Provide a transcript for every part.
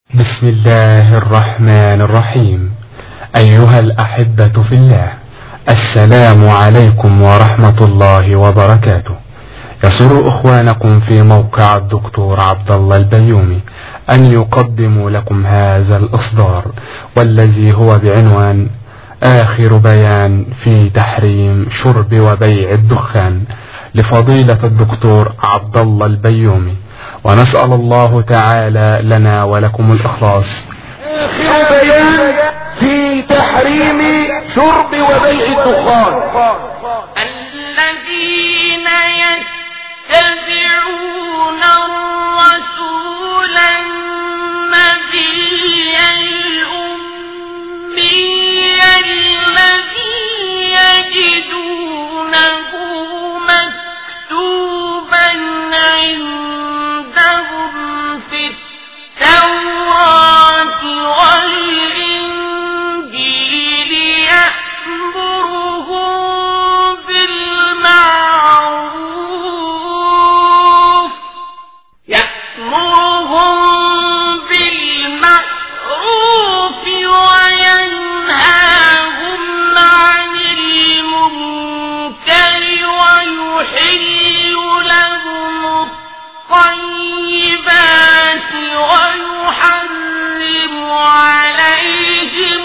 بسم الله الرحمن الرحيم أيها الأحبة في الله السلام عليكم ورحمة الله وبركاته يسر إخوانكم في موقع الدكتور عبد الله البيومي أن يقدموا لكم هذا الإصدار والذي هو بعنوان آخر بيان في تحريم شرب وبيع الدخان لفضيلة الدكتور عبد الله البيومي ونسأل الله تعالى لنا ولكم الإخلاص آخر بيان في تحريم شرب وبيع الدخان الذين يتبعون الرسول النبي الأمي الذي يجدونه مكتوبا عندهم في التوراة والإنجيل يأمرهم بالمعروف يأمرهم بالمعروف وينهاهم عن المنكر ويحل لهم الطيبات ويحرم عليهم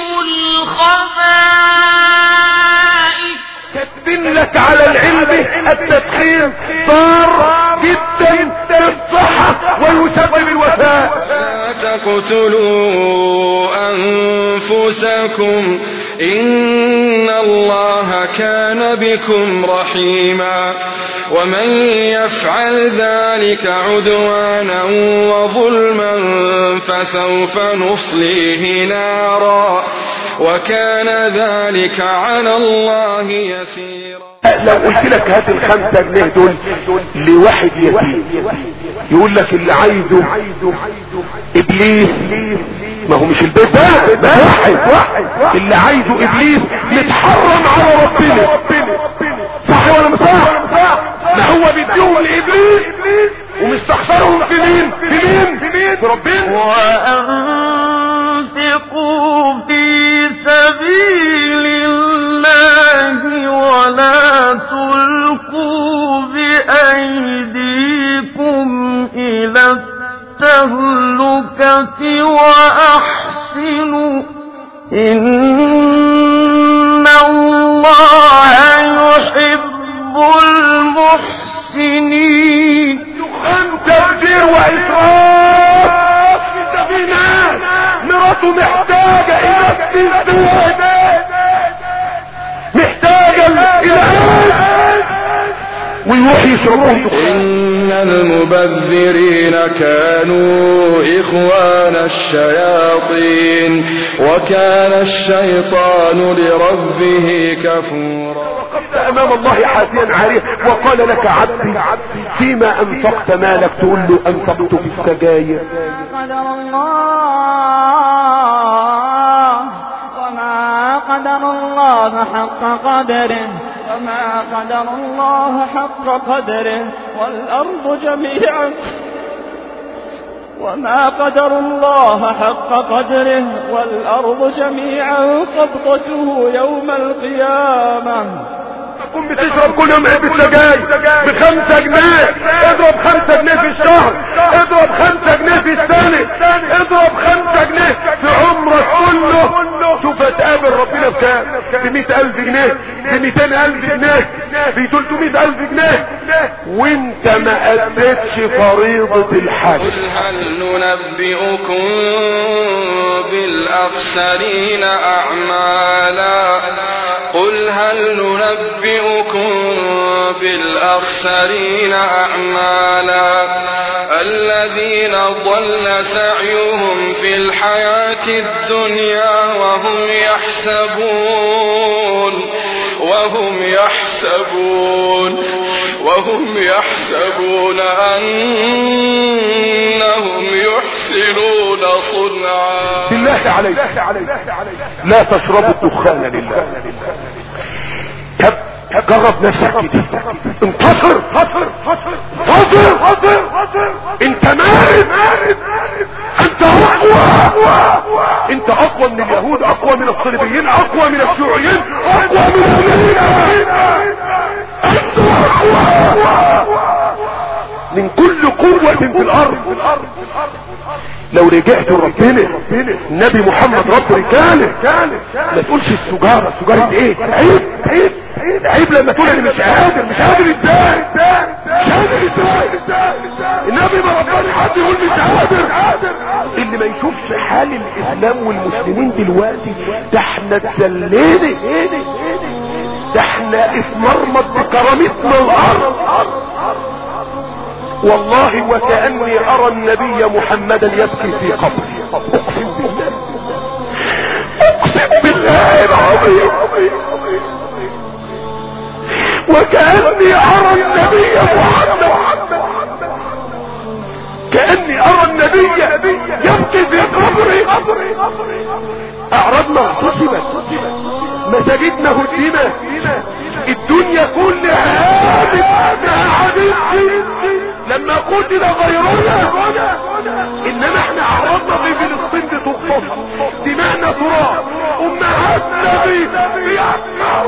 الخبائث كاتبين لك على العلم التدخين ضار جدا للصحة ويسبب الوفاة لا تقتلوا أنفسكم إن الله كان بكم رحيما ومن يفعل ذلك عدوانا وظلما فسوف نصليه نارا وكان ذلك على الله يسيرا لو قلت لك هات الخمسة جنيه دول لواحد يتيم يقول لك اللي عايزه ابليس ما هو مش البيت ده ده واحد اللي عايزه ابليس متحرم على ربنا صح ولا مش صح ما هو بيديهم لابليس ومستخسرهم في مين في مين في مين في ربنا وأنفقوا في سبيل الله ولا تلقوا بأيديكم إلى التهلكة وأحسنوا إن الله يحب المحسنين دخان تفجير واسراف انت في ناس مراته محتاجة الى استنزاف محتاجة الى ويروح يشربهم دخان إن المبذرين كانوا إخوان الشياطين وكان الشيطان لربه كفورا وقفت امام الله حافيا عليه وقال لك عبدي فيما انفقت مالك تقول له انفقت في السجاير قدر الله وما قدر الله حق قدره وما قدر الله حق قدره والأرض جميعا وما قدر الله حق قدره والأرض جميعا قبضته يوم القيامة تكون بتشرب كل يوم علبة سجاير بخمسة جنيه اضرب خمسة جنيه في الشهر اضرب خمسة جنيه في السنة اضرب خمسة جنيه في عمرك كله شوف هتقابل ربنا بكام بمئة الف جنيه بمئتين الف جنيه بتلتمئة الف جنيه وانت ما اديتش فريضة الحج قل هل ننبئكم بالأخسرين أعمالا قل هل ننبئكم بالأخسرين أعمالا الذين ضل سعيهم في الحياة الدنيا وهم يحسبون وهم يحسبون وهم يحسبون أنهم يحسنون صنعا بالله عليك لا تشربوا الدخان لله كب جرب نفسك كده انتصر انتصر انت مارد انت اقوى انت اقوى من اليهود اقوى من الصليبيين اقوى من الشيوعيين اقوى من الامريكان انت اقوى من كل قوة في الارض لو رجعت ربنا النبي محمد رب رجاله ما تقولش السجارة السجارة ايه عيب عيب عيب لما تقول انا مش قادر مش قادر ازاي مش قادر ازاي النبي ما رباني حد يقول مش قادر اللي ما يشوفش حال الاسلام والمسلمين دلوقتي ده احنا اتذلينا ده احنا اتمرمط بكرامتنا الارض والله وكأني أرى النبي محمدا يبكي في قبري أقسم بالله أقسم بالله العظيم وكأني أرى النبي محمد كأني أرى النبي يبكي في قبري أعرضنا اغتصبت مساجدنا هدمت الدنيا كلها هادت يا حبيبتي لما قتل غيرنا انما احنا اعرضنا في فلسطين بتغتصب دماءنا تراب امهاتنا في بيعملوا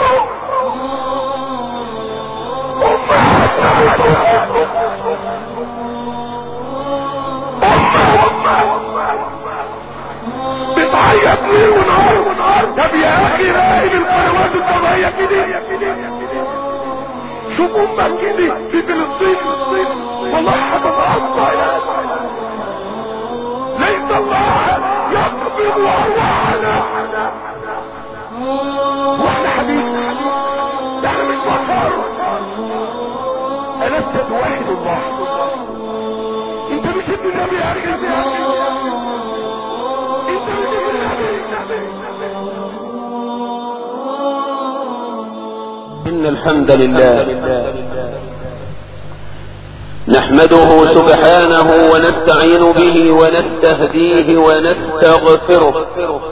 بتعيط ليه ونهار ونهار طب يا اخي راقب القنوات الفضائيه كده شوف امك كده في فلسطين والله هتتعصى يا ليس الله يقبض وهو على واحنا حبيبي احنا مش بشر ألست توحد الله انت مش ابن النبي يا رجل انت مش ابن النبي إن الحمد لله نحمده سبحانه ونستعين به ونستهديه ونستغفره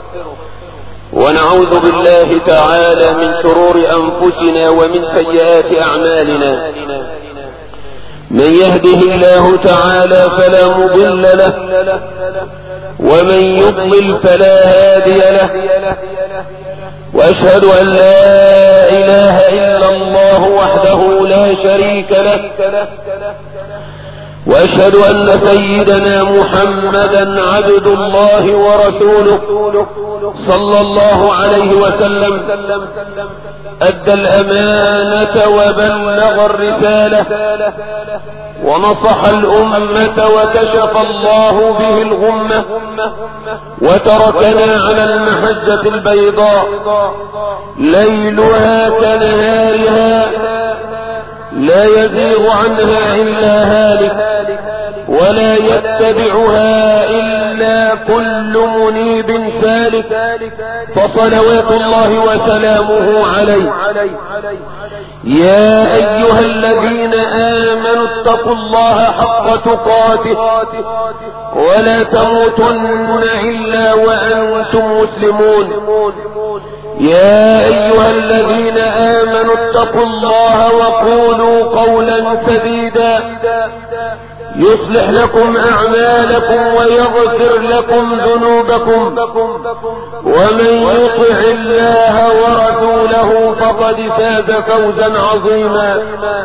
ونعوذ بالله تعالى من شرور أنفسنا ومن سيئات أعمالنا من يهده الله تعالى فلا مضل له ومن يضلل فلا هادي له واشهد ان لا اله الا الله وحده لا شريك له واشهد ان سيدنا محمدا عبد الله ورسوله صلى الله عليه وسلم ادى الامانه وبلغ الرساله ونصح الامه وكشف الله به الغمه وتركنا على المحجه البيضاء ليلها كنهارها لا يزيغ عنها إلا هالك ولا يتبعها إلا كل منيب سالك فصلوات الله وسلامه عليه يا أيها الذين آمنوا اتقوا الله حق تقاته ولا تموتن إلا وأنتم مسلمون يا أيها الذين آمنوا اتقوا الله وقولوا قولا سديدا يصلح لكم أعمالكم ويغفر لكم ذنوبكم ومن يطع الله ورسوله فقد فاز فوزا عظيما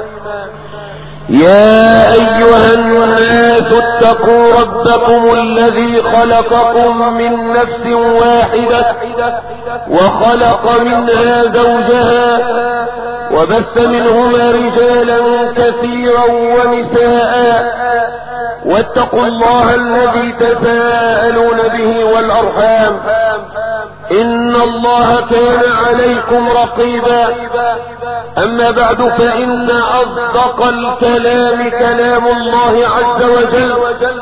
يا أيها الناس اتقوا ربكم الذي خلقكم من نفس واحدة وخلق منها زوجها وبث منهما رجالا كثيرا ونساء واتقوا الله الذي تساءلون به والأرحام إن الله كان عليكم رقيبا أما بعد فإن أصدق الكلام كلام الله عز وجل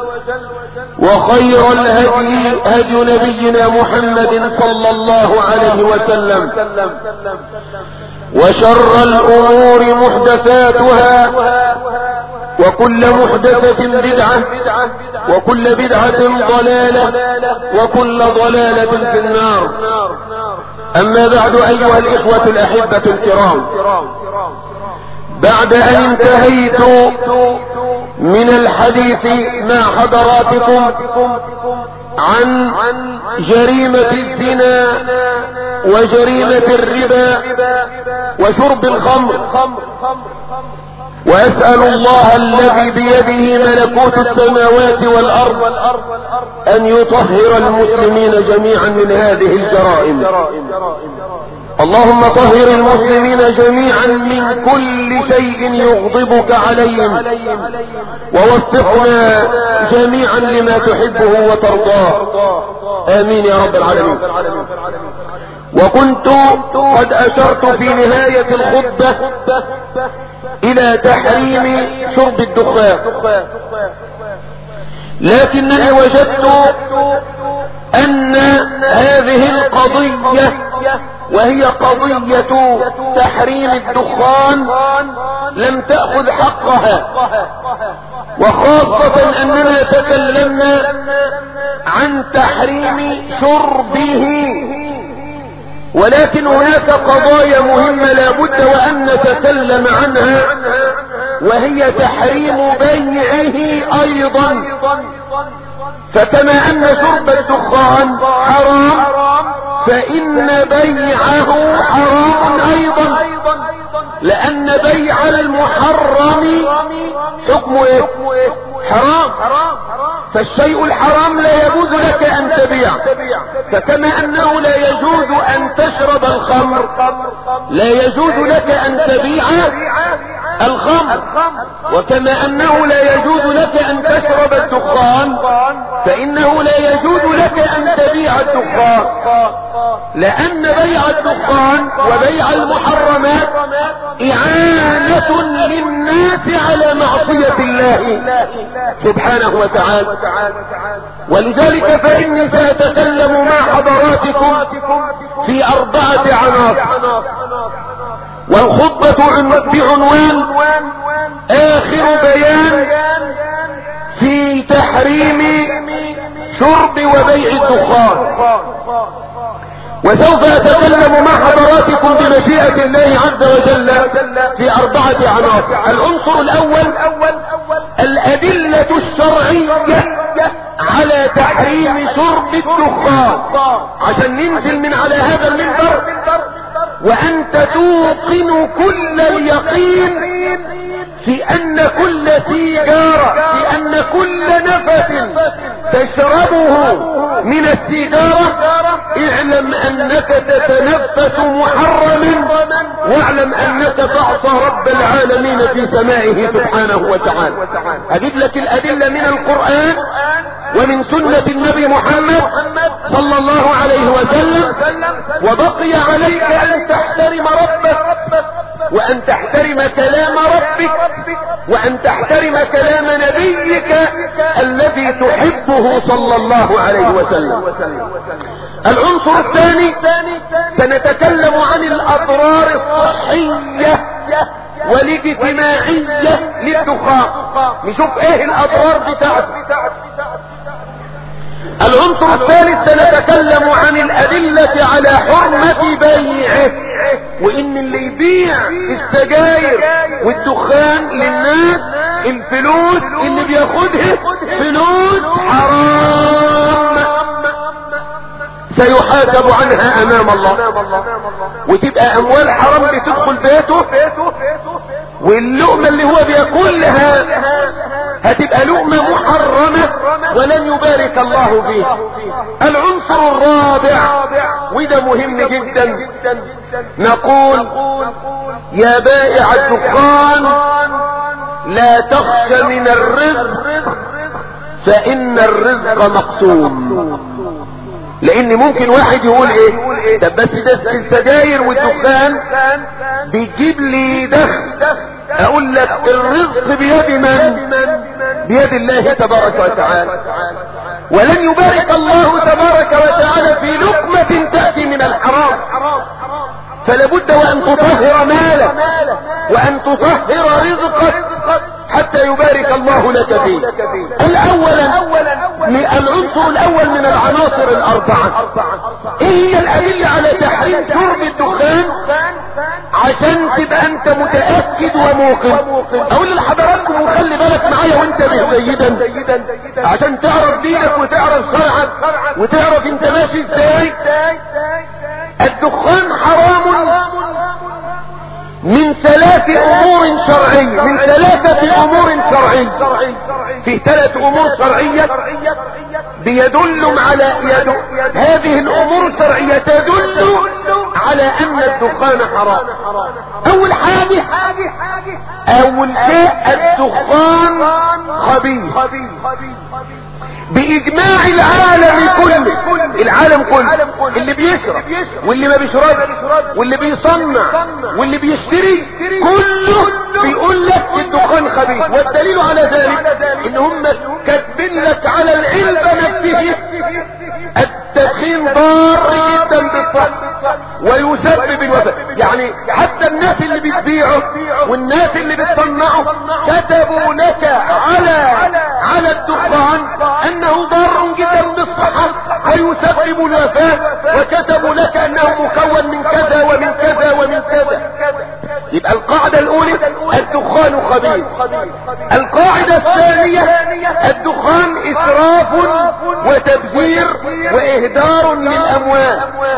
وخير الهدي هدي نبينا محمد صلى الله عليه وسلم وشر الأمور محدثاتها وكل محدثة بدعة وكل بدعة ضلالة وكل ضلالة في النار أما بعد أيها الإخوة الأحبة الكرام بعد أن انتهيت من الحديث مع حضراتكم عن جريمة الزنا وجريمة الربا وشرب الخمر وأسأل الله الذي بيده ملكوت السماوات والأرض أن يطهر المسلمين جميعا من هذه الجرائم اللهم طهر المسلمين جميعا من كل شيء يغضبك عليهم ووفقنا جميعا لما تحبه وترضاه آمين يا رب العالمين وكنت قد أشرت في نهاية الخطبة إلى تحريم شرب الدخان لكنني وجدت أن هذه القضية وهي قضية تحريم الدخان لم تأخذ حقها وخاصة أننا تكلمنا عن تحريم شربه ولكن هناك قضايا مهمة لا بد وأن نتكلم عنها وهي تحريم بيعه أيضا فكما أن شرب الدخان حرام فإن بيعه حرام أيضا لأن بيع المحرم حكمه إيه؟ حرام فالشيء الحرام لا يجوز لك أن تبيع فكما أنه لا يجوز أن تشرب الخمر لا يجوز لك أن تبيع الخمر وكما أنه لا يجوز لك أن تشرب الدخان فإنه لا يجوز لك أن تبيع الدخان لأن بيع الدخان وبيع المحرمات إعانة للناس على معصية الله سبحانه وتعالى ولذلك فإني سأتكلم مع حضراتكم في أربعة عناصر والخطبة بعنوان آخر بيان في تحريم شرب وبيع الدخان وسوف أتكلم مع حضراتكم بمشيئة الله عز وجل في أربعة عناصر العنصر الأول الأدلة الشرعية على تحريم شرب الدخان عشان ننزل من على هذا المنبر وأنت توقن كل اليقين في أن كل سيجارة في أن كل نفس تشربه من السيجارة اعلم أنك تتنفس محرما واعلم أنك تعصى رب العالمين في سمائه سبحانه وتعالى أجيب لك الأدلة من القرآن ومن سنة النبي محمد صلى الله عليه وسلم وبقي عليك أن تحترم ربك وأن تحترم كلام ربك وأن تحترم كلام نبيك الذي تحبه صلى الله عليه وسلم العنصر الثاني سنتكلم عن الأضرار الصحية والاجتماعية للدخان نشوف ايه الأضرار بتاعته العنصر الثالث سنتكلم عن الأدلة على حرمة بيعه وإن اللي يبيع السجاير والدخان للناس الفلوس اللي بياخدها فلوس حرام سيحاسب عنها أمام الله وتبقى أموال حرام بتدخل بيته واللقمة اللي هو بياكلها هتبقى لقمة محرمة ولن يبارك الله فيها العنصر الرابع وده مهم جدا نقول يا بائع الدخان لا تخش من الرزق فإن الرزق مقسوم لان ممكن واحد يقول ايه طب بس ده السجاير والدخان بيجيب لي دخل اقول لك الرزق بيد من بيد الله تبارك وتعالى ولن يبارك الله تبارك وتعالى في لقمة تأتي من الحرام فلا بد وان تطهر مالك وان تطهر رزقك حتى يبارك الله لك فيه الاول العنصر الاول من العناصر الاربعة ايه هي الادلة على تحريم شرب الدخان عشان تبقى انت متأكد وموقن اقول لحضراتكم وخلي بالك معايا وانت جيدا عشان تعرف دينك وتعرف شرعك وتعرف انت ماشي ازاي الدخان حرام من ثلاث امور شرعية من ثلاثة امور شرعية في ثلاث امور شرعية بيدل على يدل هذه الامور الشرعية تدل على ان الدخان حرام اول حاجة اول شيء الدخان خبيث باجماع العالم كله العالم كله اللي بيشرب واللي ما بيشربش واللي بيصنع واللي بيشتري كله بيقول لك الدخان خبيث والدليل على ذلك ان هم كاتبين لك على العلبة نفسه التدخين ضار جدا بالصحة ويسبب الوفاة يعني حتى الناس اللي بتبيعه والناس اللي بتصنعه كتبوا لك على على الدخان انه ضار جدا بالصحة ويسبب الوفاة وكتبوا لك انه مكون من كذا ومن كذا ومن كذا يبقى القاعدة الاولى الدخان خبيث القاعدة الثانية الدخان اسراف وتبذير واهدار للاموال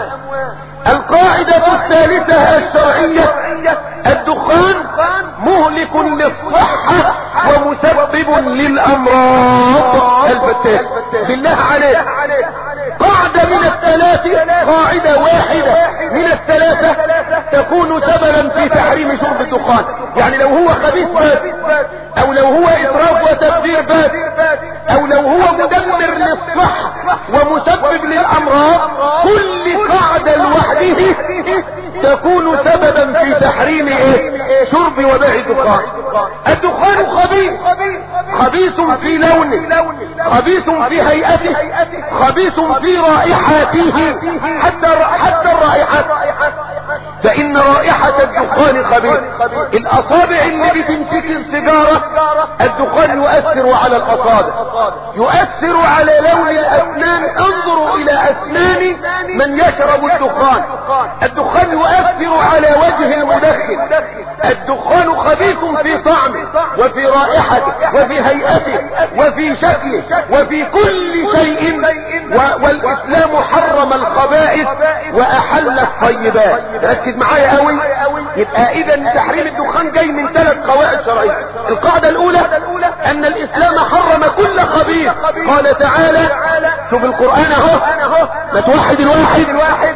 القاعدة الثالثة الشرعية الدخان مهلك للصحة ومسبب للأمراض الفتاة بالله عليك قاعدة من الثلاثة قاعدة واحدة من الثلاثة تكون سببا في تحريم شرب الدخان يعني لو هو خبيث بس او لو هو اسراف وتبذير بس او لو هو مدمر للصحة ومسبب للامراض كل قاعدة لوحده تكون سببا في تحريم ايه شرب وبيع الدخان الدخان خبيث خبيث في لونه خبيث في هيئته خبيث في رائحته حتى حتى الرائحة فان رائحة الدخان خبيث الاصابع اللي بتمسك السيجارة الدخان يؤثر على الاصابع يؤثر على لون الاسنان انظروا الى اسنان من يشرب الدخان الدخان يؤثر على وجه المدخن الدخان خبيث في طعمه وفي رائحته وفي هيئته وفي شكله وفي كل شيء والاسلام حرم الخبائث واحل الطيبات ركز معايا قوي يبقى اذا تحريم الدخان جاي من ثلاث قواعد شرعيه القاعده الاولى ان الاسلام حرم كل خبيث قال تعالى شوف القران اهو ما توحد الواحد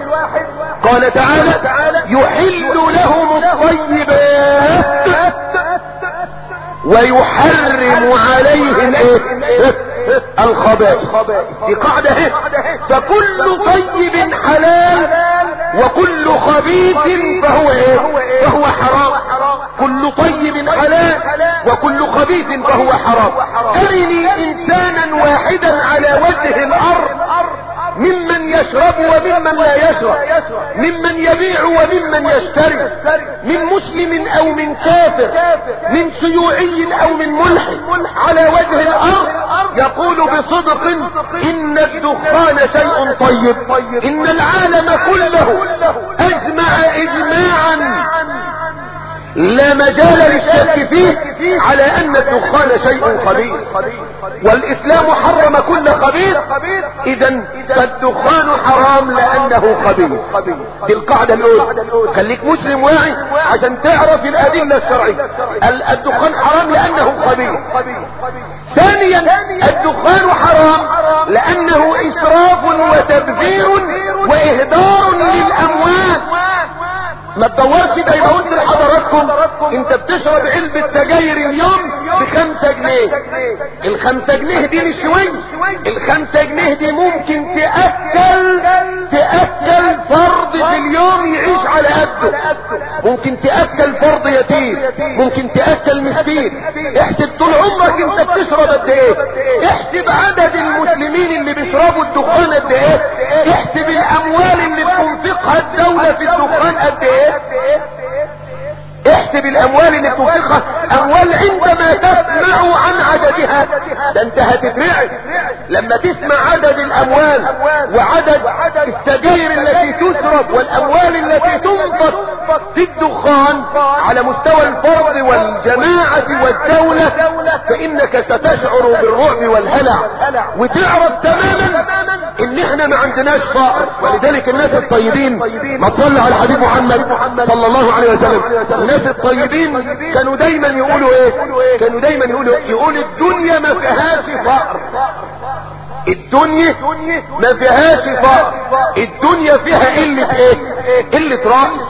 قال تعالى يحل لهم الطيبات ويحرم عليهم ايه الخبائث دي قاعدة ايه فكل طيب حلال وكل خبيث فهو ايه فهو حرام كل طيب حلال وكل خبيث فهو حرام ارني انسانا واحدا على وجه الارض ممن يشرب وممن لا يشرب ممن يبيع وممن يشتري من مسلم او من كافر من شيوعي او من ملحد على وجه الارض يقول بصدق ان الدخان شيء طيب ان العالم كله اجمع اجماعا لا مجال للشك فيه على ان الدخان شيء خبيث والاسلام حرم كل خبيث اذا فالدخان حرام لانه خبيث دي القاعدة الاولى خليك مسلم واعي عشان تعرف الادلة الشرعية الدخان حرام لانه خبيث ثانيا الدخان حرام لانه اسراف وتبذير واهدار للاموال ما تدورش ده يبقى قلت لحضراتكم انت بتشرب علبة سجاير اليوم بخمسة جنيه الخمسة جنيه دي مش شوية الخمسة جنيه دي ممكن تأكل تأكل فرد في اليوم يعيش على قده ممكن تأكل فرد يتيم ممكن تأكل مسكين احسب طول عمرك انت بتشرب قد ايه احسب عدد المسلمين اللي بيشربوا الدخان قد ايه احسب الاموال اللي بتنفقها الدولة في الدخان قد ايه احسب الاموال اللي بتنفقها اموال عندما تسمع عن عددها ده انت هتترعب لما تسمع عدد الاموال وعدد السجاير التي تشرب والاموال التي تنفق في الدخان على مستوى الفرد والجماعة والدولة فانك ستشعر بالرعب والهلع وتعرف تماما ان احنا ما عندناش فقر ولذلك الناس الطيبين ما تصلى على حبيب محمد صلى الله عليه وسلم الناس الطيبين كانوا دايما يقولوا ايه كانوا دايما يقولوا يقول الدنيا ما فيهاش فقر الدنيا ما فيهاش فقر الدنيا فيها قلة ايه قلة رأي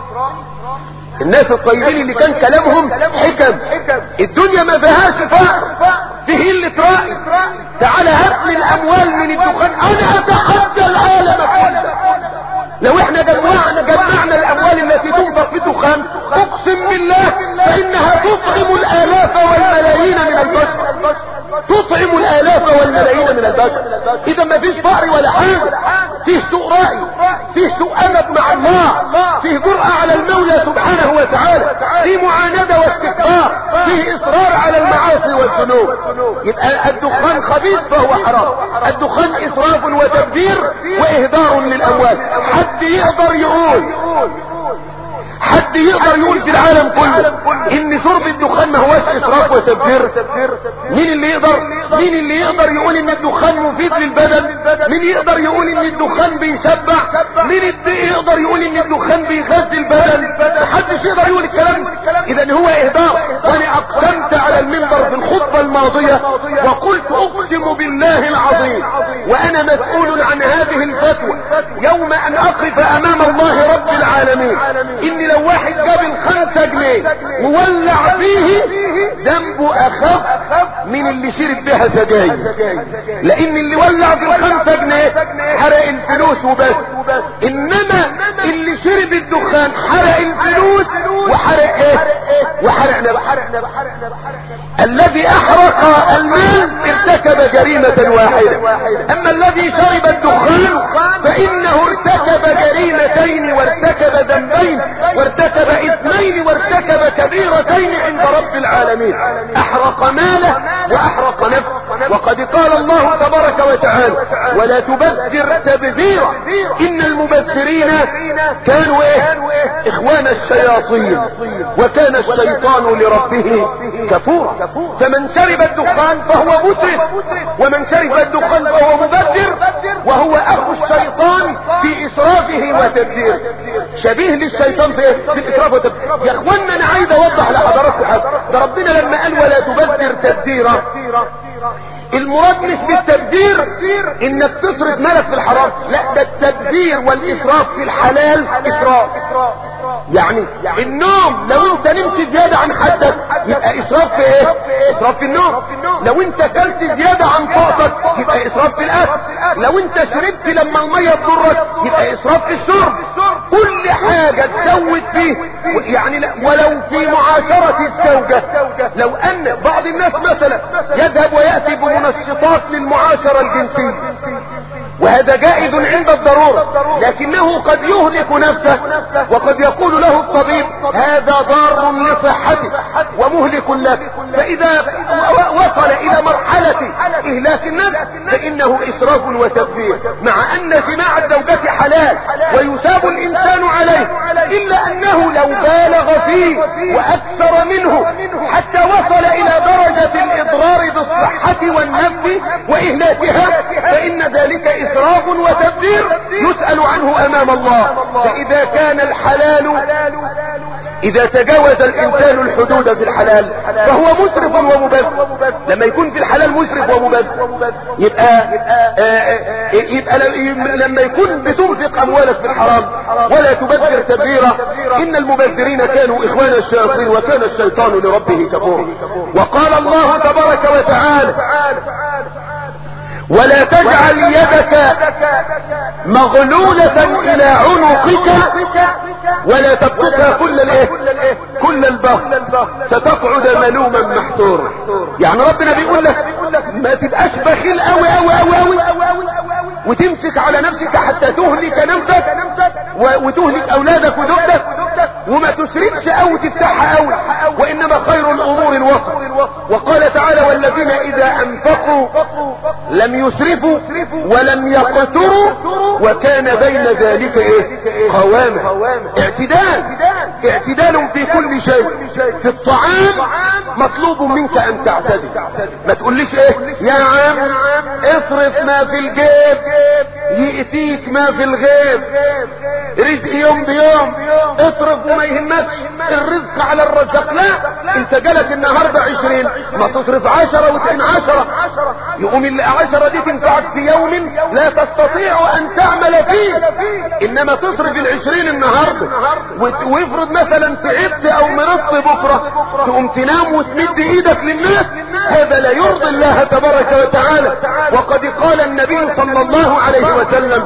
الناس الطيبين اللي كان كلامهم حكم الدنيا ما فيهاش فقر فيه قلة رأي تعالى هات لي الاموال من الدخان انا اتحدى العالم كله لو احنا جمعنا جمعنا الاموال التي تنفق في الدخان اقسم بالله فانها تطعم الالاف والملايين من البشر تطعم الالاف والملايين من البشر اذا ما فيش فقر ولا حاجه فيه سوء راي فيه سوء امل مع الله فيه جرأة على المولى سبحانه وتعالى فيه معاندة واستكبار فيه اصرار على المعاصي والذنوب يبقى الدخان خبيث فهو حرام الدخان اسراف وتبذير واهدار للاموال حد يقدر يقول حد يقدر يقول في العالم كله ان شرب الدخان ما هوش اسراف وتبذير مين اللي يقدر مين اللي يقدر يقول ان الدخان مفيد للبدن مين يقدر يقول ان الدخان بيشبع مين اللي يقدر يقول ان الدخان بيغذي البدن محدش يقدر يقول الكلام اذا هو اهدار وانا اقسمت على المنبر في الخطبة الماضية وقلت اقسم بالله العظيم وانا مسؤول عن هذه الفتوى يوم ان اقف امام الله رب العالمين ان لو واحد جاب الخمسة جنيه وولع فيه ذنبه اخف من اللي شرب بها سجاير لان اللي ولع في الخمسة جنيه حرق الفلوس وبس انما اللي شرب الدخان حرق الفلوس وحرق ايه وحرق نفسه الذي احرق المال ارتكب جريمة واحدة اما الذي شرب الدخان فانه ارتكب جريمتين وارتكب ذنبين وارتكب اثنين وارتكب كبيرتين عند رب العالمين احرق ماله واحرق نفسه وقد قال الله تبارك وتعالى ولا تبذر تبذيرا ان المبذرين كانوا ايه اخوان الشياطين وكان الشيطان لربه كفورا فمن شرب الدخان فهو مسرف ومن شرب الدخان فهو مبذر وهو اخو الشيطان في اسرافه وتبذيره شبيه للشيطان في, في الاسراف والتبذير يا اخوانا انا عايز اوضح لحضراتكم حاجه ده ربنا لما قال ولا تبذر تبذيرا المراد مش بالتبذير انك تصرف مالك في الحرام لا ده التبذير والاسراف في الحلال اسراف يعني النوم لو انت نمت زيادة عن حدك يبقى اسراف في ايه اسراف في النوم لو انت كلت زيادة عن طاقتك يبقى اسراف في الاكل لو انت شربت لما المية تضرك يبقى اسراف في الشرب كل حاجة تزود فيه يعني ولو في معاشرة الزوجة لو ان بعض الناس مثلا يذهب ويأتي بمنشطات للمعاشرة الجنسية وهذا جائز عند الضرورة لكنه قد يهلك نفسه وقد يقول له الطبيب هذا ضار لصحتك ومهلك لك فإذا وصل إلى مرحلة إهلاك النفس فإنه إسراف وتبذير مع أن جماع الزوجة حلال ويساب الإنسان عليه إلا أنه لو بالغ فيه وأكثر منه حتى وصل إلى درجة الإضرار بالصحة والنفس وإهلاكها فإن ذلك إسراف وتبذير يسأل عنه أمام الله فإذا كان الحلال إذا تجاوز الإنسان الحدود في الحلال فهو مسرف ومبذر لما يكون في الحلال مسرف ومبذر يبقى يبقى لما يكون بتنفق أموالك في الحرام ولا تبذر تبذيرا إن المبذرين كانوا إخوان الشياطين وكان الشيطان لربه كفورا وقال الله تبارك وتعالى ولا تجعل يدك مغلولة الى عنقك ولا تبسطها كل الايه كل البهر ستقعد ملوما محسورا يعني ربنا بيقول لك ما تبقاش بخيل قوي قوي قوي قوي وتمسك على نفسك حتى تهلك نفسك وتهلك اولادك وزوجتك وما تسرفش او تفتحها قوي وانما خير الامور الوسط وقال تعالى والذين اذا انفقوا لم يسرفوا ولم يقتروا وكان بين ذلك ايه قوامة اعتدال اعتدال في كل شيء في الطعام مطلوب منك ان تعتدل ما تقوليش ايه يا عم اصرف ما في الجيب يأتيك ما في الغيب رزق يوم بيوم اصرف وما يهمكش الرزق على الرزق لا انت جالك النهاردة عشرين ما تصرف عشرة وتين عشرة يقوم العشرة دي تنفعك في يوم لا تستطيع ان تعمل فيه انما تصرف العشرين النهاردة ويفرض مثلا تعبت او مرضت بكرة تقوم تنام وتمد ايدك للناس هذا لا يرضي الله تبارك وتعالى وقد قال النبي صلى الله عليه وسلم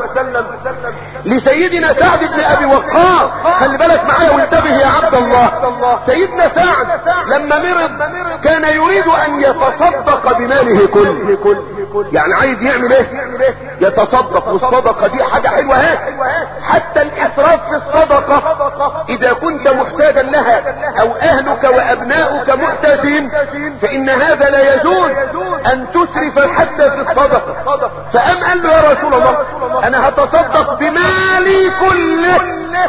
لسيدنا سعد بن ابي وقاص خلي بالك معايا وانتبه يا عبد الله سيدنا سعد لما مرض كان يريد ان يتصدق بماله كله يعني عايز يعمل ايه يتصدق والصدقة دي حاجة حلوة هات حتى الاسراف في الصدقة اذا كنت محتاجا لها او اهلك وابناؤك محتاجين فان هذا لا يجوز ان تسرف حتى في الصدقة فام قال له يا رسول الله انا هتصدق بمالي كله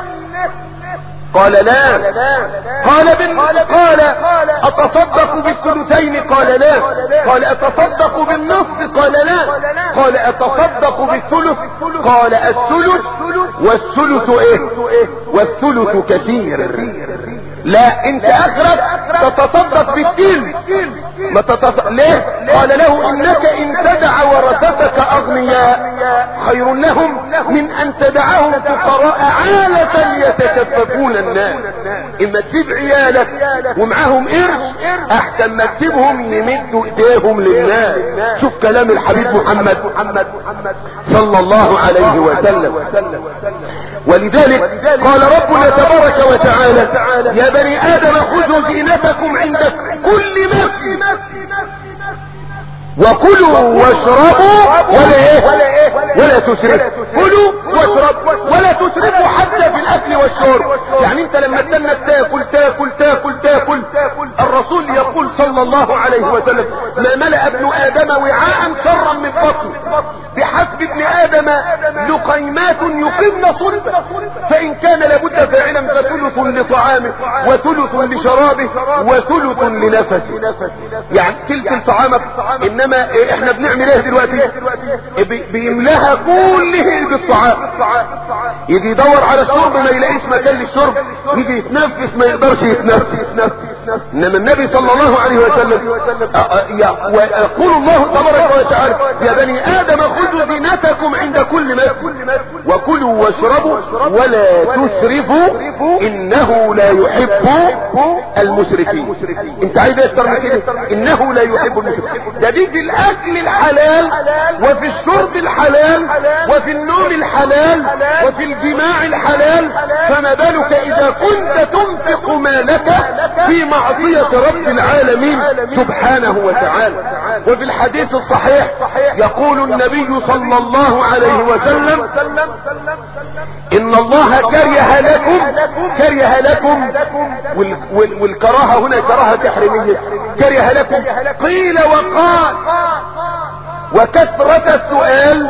قال لا قال بن قال اتصدق بالثلثين قال لا قال اتصدق بالنصف قال لا قال اتصدق بالثلث قال الثلث والثلث ايه والثلث كثير لا انت اخرك تتصدق بالتين ما تتصدق ليه قال له انك ان تدع ورثتك اغنياء خير لهم من ان تدعهم فقراء عالة يتكففون الناس اما تسيب عيالك ومعاهم قرش احسن ما تسيبهم يمدوا ايديهم للناس شوف كلام الحبيب محمد صلى الله عليه وسلم ولذلك قال ربنا تبارك وتعالى يا بني ادم خذوا زينتكم عند كل مسجد وكلوا واشربوا ولا ايه ولا تسرفوا كلوا واشربوا ولا تسرفوا حتى في الاكل والشرب يعني انت لما تستنى تاكل تاكل تاكل تاكل الرسول يقول صلى الله عليه وسلم ما ملأ ابن ادم وعاء شرا من بطن بحسب ابن ادم لقيمات يقمن صلبه فان كان لابد فاعلا فثلث لطعامه وثلث لشرابه وثلث لنفسه يعني تلك الطعامك انما احنا بنعمل ايه دلوقتي بيملاها كله بالطعام يجي يدور على الشرب ما يلاقيش مكان للشرب يجي يتنفس ما يقدرش يتنفس انما النبي صلى الله عليه وسلم يقول الله تبارك وتعالى يا بني ادم خذوا زينتكم عند كل مسجد وكلوا واشربوا ولا تسرفوا انه لا يحب المسرفين انت عايز اكتر من كده انه لا يحب المسرفين ده دي في الاكل الحلال وفي الشرب الحلال وفي النوم الحلال وفي الجماع الحلال فما بالك اذا كنت تنفق مالك في معصية رب العالمين سبحانه وتعالى وفي الحديث الصحيح يقول النبي صلى الله عليه وسلم ان الله كره لكم كره لكم والكراهة هنا كراهة تحريمية كره لكم قيل وقال وكثرة السؤال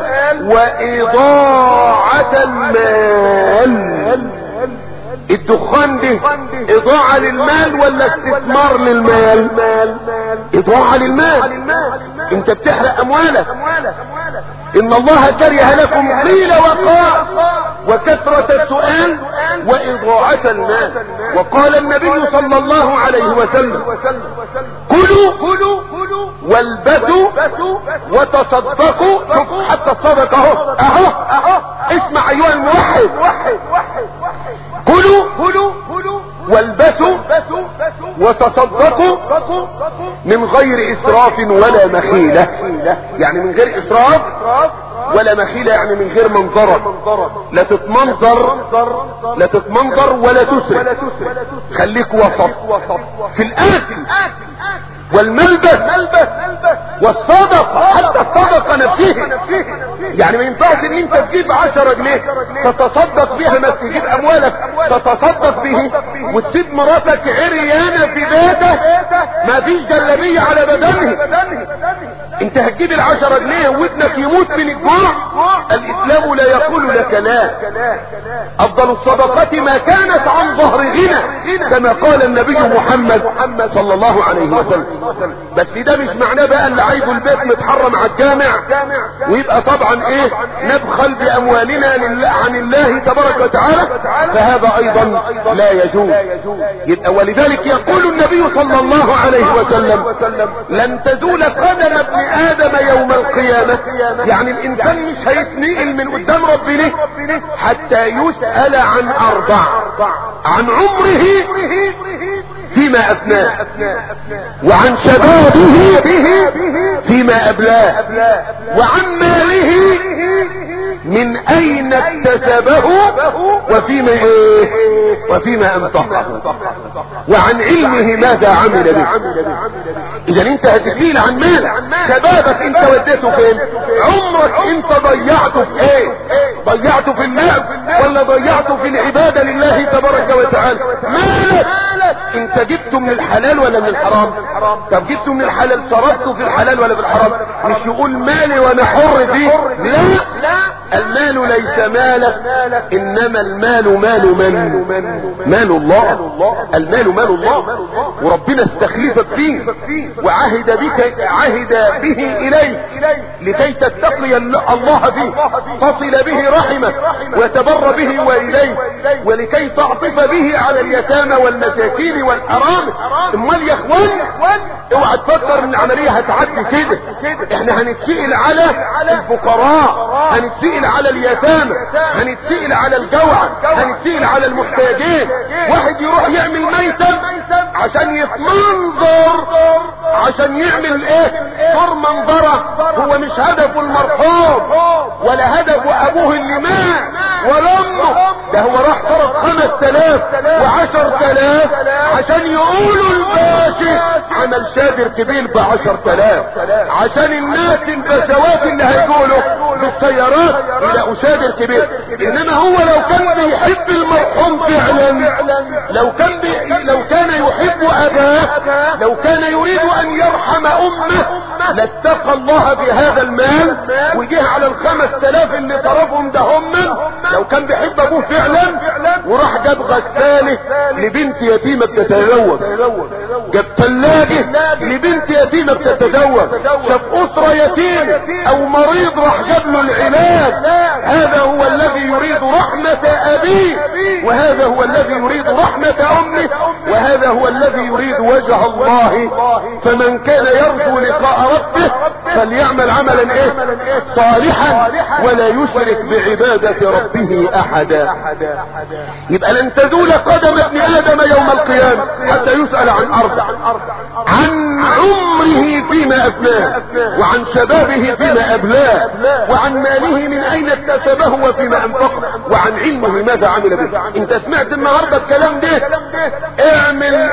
وإضاعة المال الدخان دي اضاعة للمال ولا استثمار للمال اضاعة للمال انت بتحرق اموالك ان الله كره لكم قيل وقال وكثرة السؤال واضاعة المال وقال النبي صلى الله عليه وسلم كلوا والبسوا وتصدقوا حتى الصدقة اهو اهو اهو اسمع ايها الموحد كلوا كلوا والبسوا وتصدقوا من غير اسراف ولا مخيلة يعني من غير اسراف ولا مخيلة يعني من غير منظرة لا تتمنظر لا تتمنظر ولا تسرف خليك وسط في الاكل والملبس والصدقة حتى الصدقة نفسها يعني ما ينفعش ان انت تجيب عشرة جنيه تتصدق بيها ما تجيب اموالك تتصدق به وتسيب مراتك عريانة في بيتك ما فيش جلبية على بدنه انت هتجيب العشرة جنيه وابنك يموت من الجوع الاسلام لا يقول لك لا افضل الصدقات ما كانت عن ظهر غنى كما قال النبي محمد صلى الله عليه وسلم بس ده مش معناه بقى اللي عايزه البيت متحرم على الجامع ويبقى طبعا ايه نبخل باموالنا لله عن الله تبارك وتعالى فهذا ايضا لا يجوز يبقى ولذلك يقول النبي صلى الله عليه وسلم لن تزول قدم ابن ادم يوم القيامة يعني الانسان مش هيتنقل من قدام ربنا حتى يسأل عن اربع عن عمره فيما افناه وعن شبابه فيما ابلاه وعن ماله من اين اكتسبه وفيما ايه وفيما انفقه وعن علمه ماذا عمل به اذا انت هتسيل عن مال شبابك انت وديته فين عمرك انت ضيعته في ايه ضيعته في المال ولا ضيعته في العبادة لله تبارك وتعالى مالك انت جبته من الحلال ولا من الحرام طب جبته من الحلال صرفته في الحلال ولا في الحرام مش يقول مالي وانا حر فيه لا المال ليس مالك انما المال مال من مال الله المال مال الله وربنا استخلفك فيه وعهد بك عهد به اليك لكي تتقي الله فيه تصل به رحمك وتبر به واليه ولكي تعطف به على اليتامى والمساكين والارامل امال يا اخوان اوعى تفكر ان العمليه هتعدي كده احنا هنتسئل على الفقراء هنتسئل على اليتامى هنتسئل على الجوع هنتسئل على المحتاجين واحد يروح يعمل ميتم عشان يتمنظر عشان يعمل ايه دور منظرة هو مش هدفه المرحوم ولا هدفه ابوه اللي مات ولا امه ده هو راح صرف خمس تلاف وعشر تلاف عشان يقولوا الباشا عمل شادر كبير بعشر تلاف عشان الناس البشوات اللي هيقولوا بالسيارات يلاقوا شادر كبير انما هو لو كان بيحب المرحوم فعلا لو كان بي لو كان يحب اباه لو كان يريد ان يرحم امه لاتقى الله بهذا المال وجه على الخمس تلاف اللي طرفهم ده هم لو كان بيحب ابوه فعلا وراح جاب غسالة لبنت يتيمة بتتزوج جاب ثلاجة لبنت يتيمة بتتزوج شاف اسرة يتيمة او مريض راح جاب له العلاج هذا هو الذي يريد رحمة ابيه وهذا هو الذي يريد رحمة امه وهذا هو الذي يريد وجه الله فمن كان يرجو لقاء ربه فليعمل عملا ايه صالحا ولا يشرك بعبادة ربه احدا يبقى لن تزول قدم ابن ادم يوم القيامة حتى يسأل عن اربع عن عمره فيما افناه وعن شبابه فيما ابلاه وعن ماله من اين اكتسبه وفيما انفقه وعن علمه ماذا عمل به انت سمعت النهاردة الكلام ده اعمل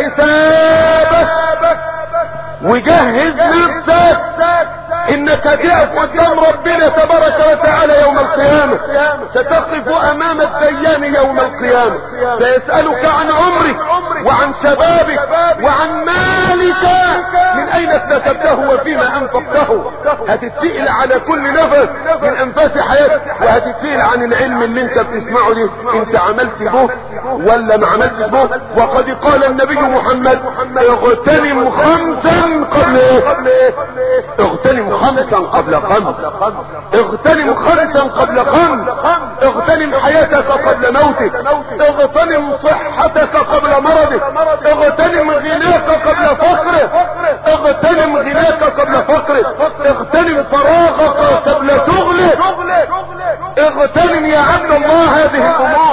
حسابك وجهز نفسك انك هتقف قدام ربنا تبارك وتعالى يوم القيامة ستقف امام الديان يوم القيامة سيسألك عن عمرك وعن شبابك وعن مالك من اين اكتسبته وفيما انفقته هتتسئل على كل نفس من انفاس حياتك وهتتسئل عن العلم اللي انت بتسمعه ده انت عملت به ولا ما عملتش به وقد قال النبي محمد اغتنم خمسا قبل ايه اغتنم خمسا قبل خمس اغتنم خمسا قبل خمس اغتنم حياتك قبل موتك اغتنم صحتك قبل مرضك اغتنم غناك قبل فقرك اغتنم غناك قبل فقرك اغتنم فراغك قبل شغلك اغتنم يا عبد الله هذه الامور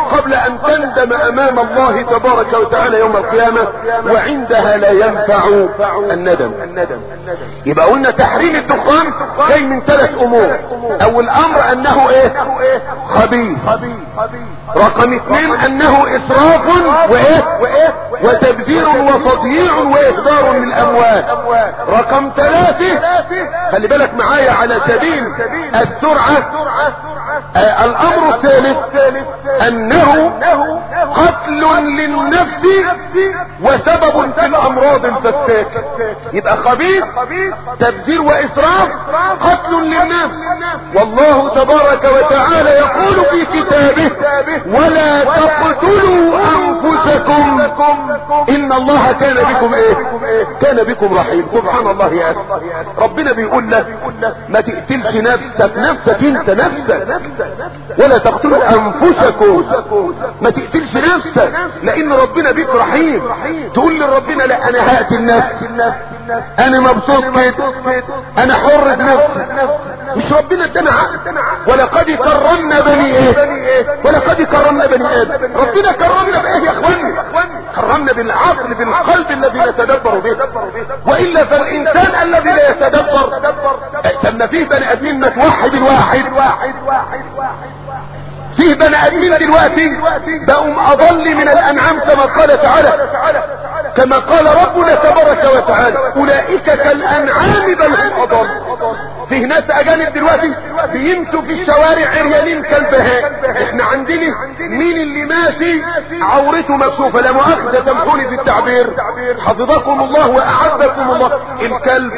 قبل ان تندم امام الله تبارك وتعالى يوم القيامة وعندها لا ينفع الندم يبقى قلنا تحريم الدخان جاي من ثلاث امور اول امر انه ايه خبيث رقم اثنين انه اسراف وايه وتبذير وتضييع واهدار للاموال رقم ثلاثة خلي بالك معايا على سبيل السرعة آه الامر الثالث انه قتل للنفس وسبب في الامراض الفتاكة يبقى خبيث تبذير واسراف قتل للنفس والله تبارك وتعالى يقول في كتابه ولا تقتلوا انفسكم ان الله كان بكم ايه كان بكم رحيم سبحان الله يا أخي ربنا بيقول لك ما تقتلش نفسك نفسك انت نفسك ولا تقتلوا انفسكم ما تقتلش نفسك لان ربنا بيك رحيم تقول لربنا لا انا هقتل نفسي انا مبسوط كده انا حر بنفسي مش ربنا ادانا عقل ولقد كرمنا بني ايه ولقد كرمنا بني ادم ربنا كرمنا بايه يا اخواني كرمنا بالعقل بالقلب الذي نتدبر به والا فالانسان الذي لا يتدبر لما فيه بني ادمين ما توحد الواحد فيه بني ادمين دلوقتي بقوا اضل من الانعام كما قال تعالى كما قال ربنا تبارك وتعالى اولئك كالانعام بل هم اضل فيه ناس اجانب دلوقتي بيمشوا في الشوارع عريانين كالبهاء احنا عندنا مين اللي ماشي عورته مكشوفه لا مؤاخذه تمحوني في التعبير حفظكم الله واعزكم الله الكلب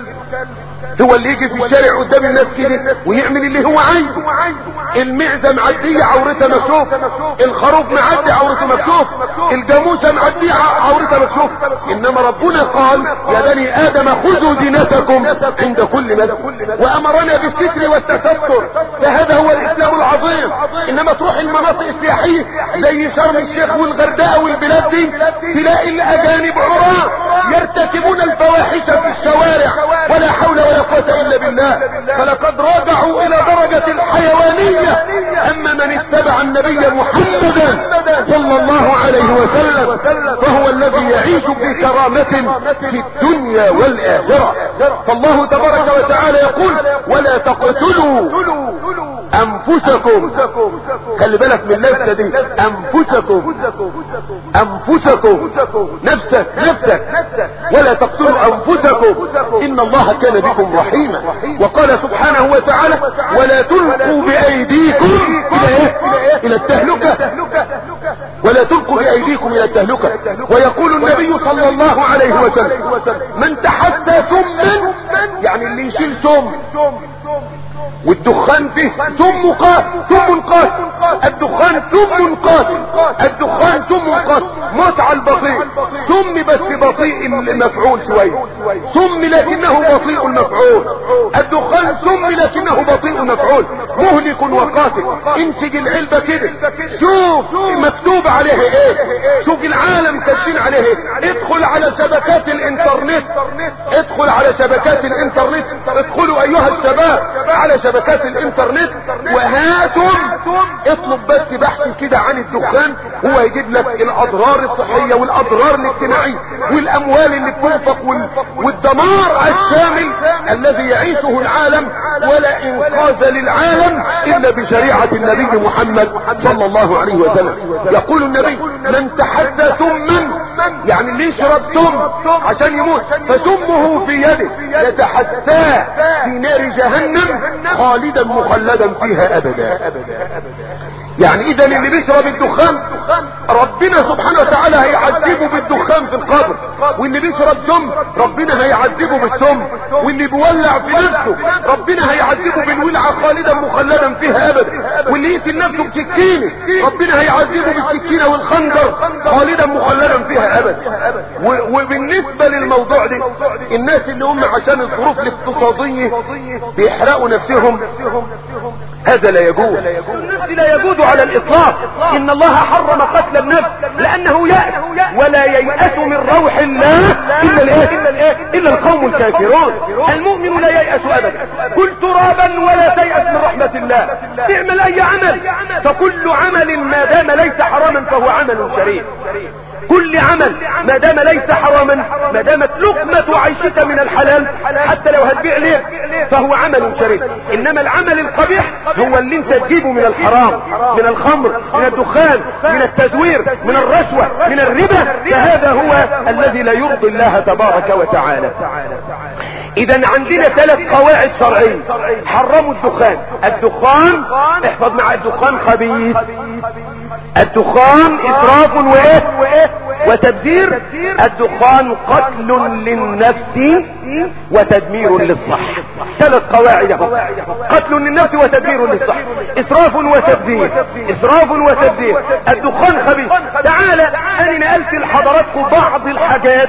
هو اللي يجي في الشارع قدام الناس كده ويعمل اللي هو عايزه المعزه معديه عورتها مكشوف الخروف معدي عورته مكشوف الجاموسه معديه عورتها مكشوف انما ربنا قال يا بني ادم خذوا زينتكم عند كل مسجد وامرنا بالستر والتستر فهذا هو الاسلام العظيم انما تروح المناطق السياحيه زي شرم الشيخ والغردقه والبلاد دي تلاقي الاجانب عراة يرتكبون الفواحش في الشوارع ولا حول ولا قوة الا بالله فلقد رجعوا الى درجة الحيوانية اما من اتبع النبي محمدا صلى الله عليه وسلم فهو الذي يعيش بكرامة في الدنيا والاخرة فالله تبارك وتعالى يقول ولا تقتلوا انفسكم خلي بالك من اللفظة دي انفسكم انفسكم نفسك نفسك ولا تقتلوا انفسكم ان الله كان بكم رحيما وقال سبحانه وتعالى ولا تلقوا بايديكم الى ايه الى التهلكة ولا تلقوا بايديكم الى التهلكة ويقول النبي صلى الله عليه وسلم من تحدى سما يعني اللي يشيل سم والدخان فيه سم قاتل سم قاتل الدخان سم قاتل الدخان سم قاتل موت على البطيء سم بس بطيء المفعول شوية سم لكنه بطيء المفعول الدخان سم لكنه بطيء المفعول مهلك وقاتل امسك العلبة كده شوف مكتوب عليها ايه شوف العالم كاتبين عليها ايه ادخل على شبكات الانترنت ادخل على شبكات الانترنت ادخلوا ايها الشباب على شبكات الانترنت وهاتم اطلب بس بحث كده عن الدخان هو يجيب لك الاضرار الصحية والاضرار الاجتماعية والاموال اللي بتنفق وال... والدمار الشامل الذي يعيشه العالم ولا انقاذ للعالم الا بشريعة النبي محمد صلى الله عليه وسلم يقول النبي من تحدى سما يعني اللي يشرب سم عشان يموت فسمه في يده يتحداه في نار جهنم خالدا مخلدا فيها ابدا يعني اذا اللي بيشرب الدخان ربنا سبحانه وتعالى هيعذبه بالدخان في القبر واللي بيشرب سم ربنا هيعذبه بالسم واللي بيولع في نفسه ربنا هيعذبه بالولعة خالدا مخلدا فيها ابدا واللي يقتل نفسه بسكينه ربنا هيعذبه بالسكينة والخنجر خالدا مخلدا فيها ابدا وبالنسبة للموضوع ده الناس اللي هم عشان الظروف الاقتصادية بيحرقوا نفسهم هذا لا يجوز النفس لا يجوز على الاطلاق ان الله حرم قتل النفس لانه يأس ولا ييأس من روح الله الا الايه الا القوم الكافرون المؤمن لا ييأس ابدا كل ترابا ولا تيأس من رحمة الله اعمل اي عمل فكل عمل ما دام ليس حراما فهو عمل شريف كل عمل ما دام ليس حراما ما دامت لقمة عيشك من الحلال حتى لو هتبيع ليه فهو عمل شريف انما العمل القبيح هو اللي انت تجيبه من الحرام من الخمر من الدخان من التزوير من الرشوة من الربا فهذا هو الذي لا يرضي الله تبارك وتعالى اذا عندنا ثلاث قواعد شرعية حرموا الدخان الدخان احفظ مع الدخان خبيث الدخان اسراف وايه وتبذير الدخان قتل للنفس وتدمير للصح ثلاث قواعد قتل للنفس وتدمير للصح اسراف وتبذير اسراف وتبذير الدخان خبيث تعالى انا نقلت لحضراتكم بعض الحاجات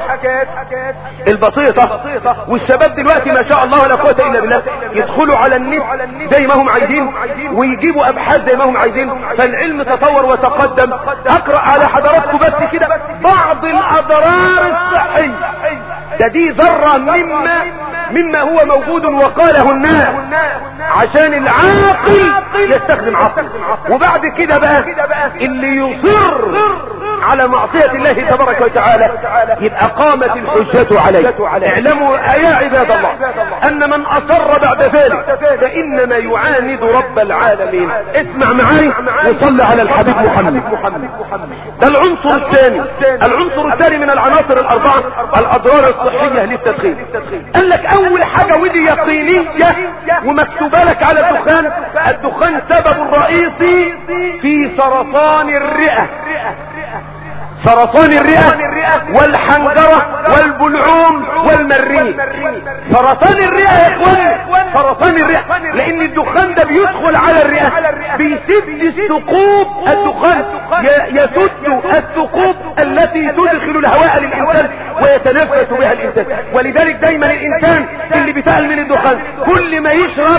البسيطة والشباب دلوقتي ما شاء الله ولا قوة الا بالله يدخلوا على النت زي ما هم عايزين ويجيبوا ابحاث زي ما هم عايزين فالعلم تطور وتقدم اقرأ على حضراتكم بس كده بعض الاضرار الصحية ده دي ذرة مما مما هو موجود وقاله الناس عشان العاقل يستخدم عقله وبعد كده بقى اللي يصر على معصية الله تبارك وتعالى يبقى قامت الحجة عليه اعلموا يا عباد الله ان من اصر بعد ذلك فانما يعاند رب العالمين اسمع معي وصل على الحبيب محمد ده العنصر الثاني العنصر الثاني من العناصر الاربعة الاضرار الصحية للتدخين قال لك اول حاجة ودي يقينية ومكتوبة لك على الدخان الدخان سبب رئيسي في سرطان الرئة سرطان الرئة والحنجرة والبلعوم والمريء سرطان الرئة يا اخوان سرطان الرئة لان الدخان ده بيدخل على الرئة بيسد الثقوب الدخان يسد الثقوب التي تدخل الهواء للانسان ويتنفس بها الانسان ولذلك دايما الانسان اللي بيتقل من الدخان كل ما يشرب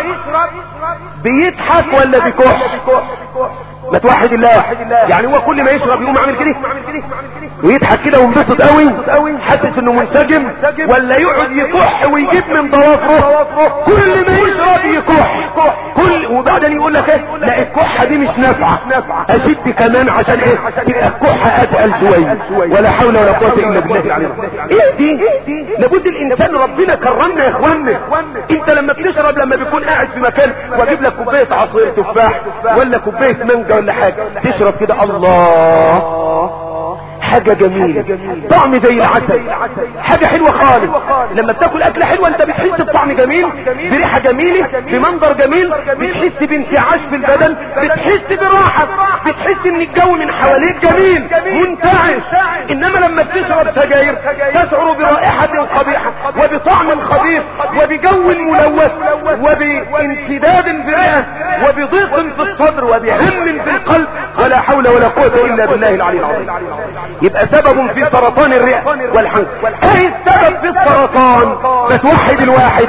بيضحك ولا بيكح ما توحد الله يعني هو كل ما يشرب يقوم عامل كده ويضحك كده وينبسط قوي حاسس انه منسجم ولا يقعد يكح ويجيب من ضوافره كل ما يشرب يكح كل وبعدين يقول لك ايه لا الكحه دي مش نافعه اشد كمان عشان ايه تبقى الكحه اتقل شويه ولا حول ولا قوه الا بالله العلي ايه دي لابد الانسان ربنا كرمنا يا اخوانا انت لما بتشرب لما بيكون قاعد في مكان واجيب لك كوبايه عصير تفاح ولا كوبايه مانجا ولا حاجه تشرب كده الله حاجة جميلة طعم زي العسل حاجة حلوة خالص لما بتاكل اكلة حلوة انت بتحس بطعم جميل بريحة جميلة بمنظر جميل بتحس بانتعاش في البدن بتحس براحة بتحس ان الجو من حواليك جميل منتعش انما لما بتشرب سجاير تشعر برائحة قبيحة وبطعم خبيث وبجو ملوث وبانسداد في الرئة وبضيق في الصدر وبهم في القلب ولا حول ولا قوة الا بالله العلي العظيم يبقى سبب في سرطان الرئة والحنك ايه السبب في السرطان فتوحد الواحد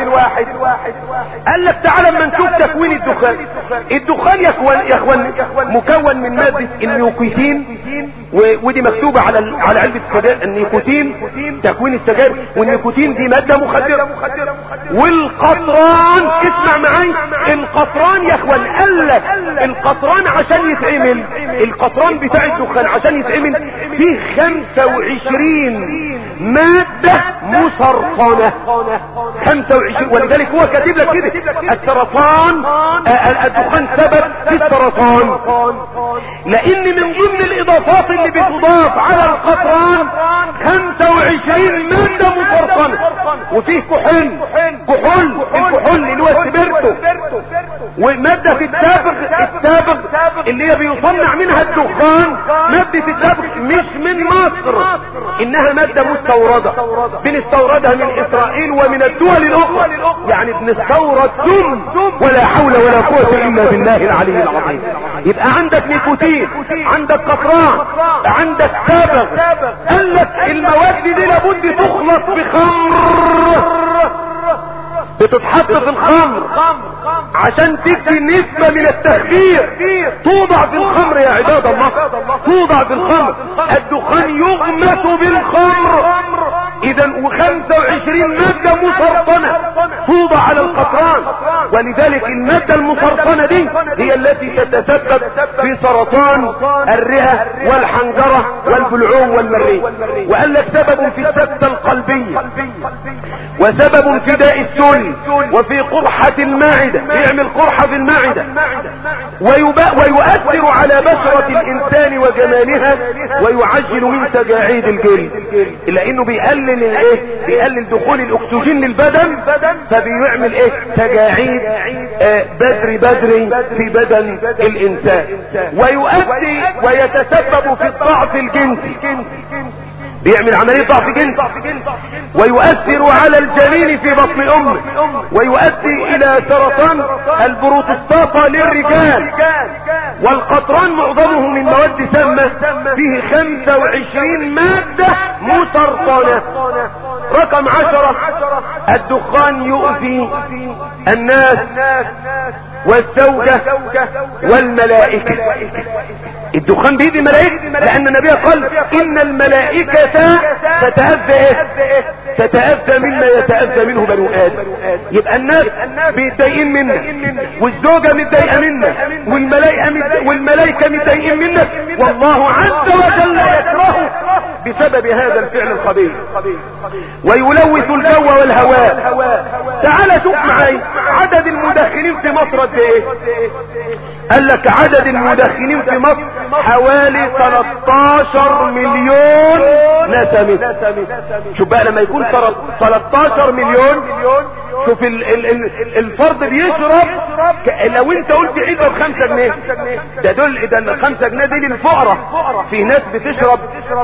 قال لك تعالى اما نشوف تكوين الدخان الدخان يا اخوان يا اخوان مكون من مادة النيوكوتين ودي مكتوبة على على علبة السجاير النيكوتين تكوين السجاير والنيكوتين دي مادة مخدرة والقطران اسمع معي القطران يا اخوان قال لك القطران عشان يتعمل القطران بتاع الدخان عشان يتعمل فيه 25 مادة مسرطنة 25 ولذلك هو كاتب لك كده السرطان الدخان سبب في السرطان لان من ضمن الاضافات اللي بتضاف على القطران 25 مادة مسرطنة وفيه كحول كحول الكحول اللي هو السبرتو ومادة في التابغ التابغ اللي هي بيصنع منها الدخان مادة التابغ مش من مصر انها مادة مستوردة بنستوردها من اسرائيل ومن الدول الاخرى يعني بنستورد دم ولا حول ولا قوة الا بالله العلي العظيم يبقى عندك نيكوتين عندك قطران عندك تابغ قال لك المواد دي لابد تخلط بخمر بتتحط في الخمر عشان تدي نسبة من التخدير توضع في الخمر يا عباد الله توضع في الخمر الدخان يغمس بالخمر اذا وخمسة وعشرين مادة مسرطنة توضع على القطران ولذلك المادة المسرطنة دي هي التي تتسبب في سرطان الرئة والحنجرة والبلعوم والمريء وقال لك سبب في السكتة القلبية وسبب في داء السل وفي قرحة المعدة يعمل قرحة في المعدة ويبا ويؤثر على بشرة الانسان وجمالها ويعجل من تجاعيد الجلد الا انه بيقلل الايه بيقلل دخول الاكسجين للبدن فبيعمل ايه تجاعيد آه بدري بدري في بدن الانسان ويؤدي ويتسبب في الضعف الجنسي بيعمل عملية ضعف جنسي ويؤثر على الجنين في بطن امه ويؤدي الى سرطان البروتستاتا للرجال والقطران معظمه من مواد سامة فيه 25 مادة مسرطنة رقم عشرة الدخان يؤذي الناس والزوجة والملائكة الدخان بيدي الملائكة لان النبي قال ان الملائكة تتأذى ايه تتأذى مما يتأذى منه بنو ادم يبقى الناس متضايقين منك والزوجة متضايقة منك والملائكة مت... والملائكة متضايقين منك والله عز وجل يكره بسبب هذا الفعل القبيح ويلوث الجو والهواء تعال شوف معي عدد المدخنين في مصر قد ايه قال لك عدد المدخنين في مصر حوالي 13 مليون نسمة شوف بقى لما يكون 13 مليون شوف ال ال ال الفرد بيشرب لو انت قلت علبة بخمسة جنيه ده دول ده الخمسة جنيه دي للفقراء في ناس بتشرب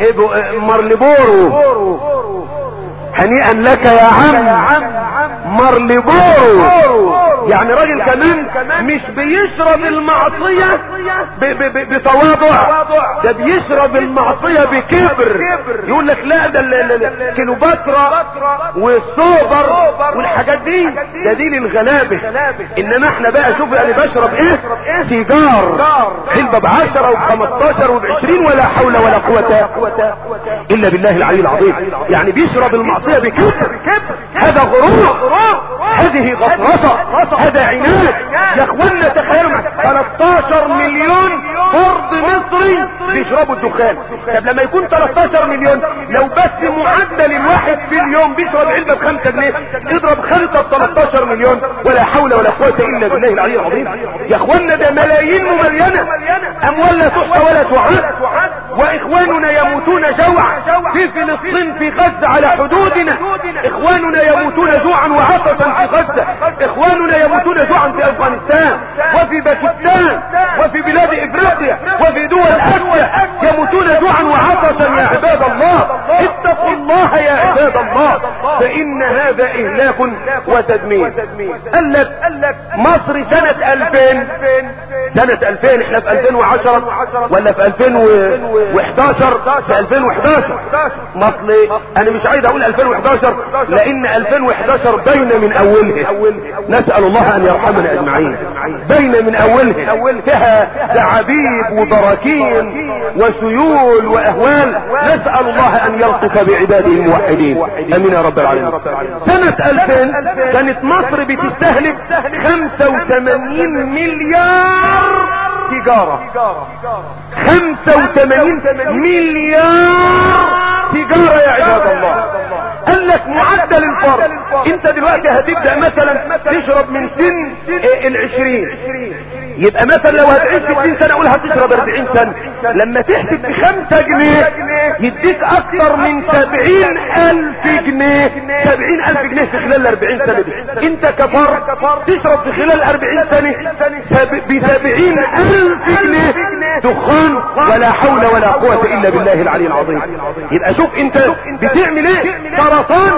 مرلبورو هنيئا لك يا عم مرلبورو يعني راجل كمان مش بيشرب المعصية بتواضع ده بيشرب المعصية بكبر يقول لك لا ده الكيلوباترا والسوبر والحاجات دي ده دي للغلابة انما احنا بقى شوف انا بشرب ايه سيجار علبة بعشرة وبخمستاشر وبعشرين ولا حول ولا قوة الا بالله العلي العظيم يعني بيشرب المعصية بكبر هذا غرور هذه غطرسة هذا عناد يا اخوانا تخيلوا 13 مليون فرد مصري بيشربوا الدخان طب لما يكون 13 مليون لو بس معدل الواحد في اليوم بيشرب علبة بخمسة جنيه اضرب خمسة ب 13 مليون ولا حول ولا قوة الا بالله العلي العظيم يا اخوانا ده ملايين مملينة اموال لا تحصى ولا تعد واخواننا يموتون جوعا في فلسطين في غزة على حدودنا اخواننا يموتون جوعا وعطشا في غزة اخواننا يموتون جوعا في افغانستان وفي باكستان وفي بلاد افريقيا وفي دول اسيا يموتون جوعا وعطشا يا عباد الله اتقوا الله يا عباد الله فان هذا اهلاك وتدمير قال لك مصر سنة 2000 سنة 2000 احنا في 2010 ولا في 2011 في 2011 مصر انا مش عايز اقول 2011 لان 2011 بين من اولها نسأل الله ان يرحمنا اجمعين بين من اولها فيها زعابيب وبراكين وسيول واهوال نسأل الله ان يلطف بعباده الموحدين امين يا رب العالمين سنة 2000 كانت مصر بتستهلك 85 مليار تجارة 85 مليار تجارة يا عباد الله قال لك معدل الفرد انت دلوقتي هتبدأ مثلا تشرب من سن العشرين يبقى مثلا لو هتعيش 60 سنة اقول هتشرب 40 سنة لما تحسب بخمسة جنيه يديك اكتر من 70 الف جنيه 70 الف جنيه في خلال 40 سنة دي انت كفرد تشرب في خلال 40 سنة ب 70 الف جنيه دخان ولا حول ولا قوة الا بالله العلي العظيم يبقى شوف انت بتعمل ايه سرطان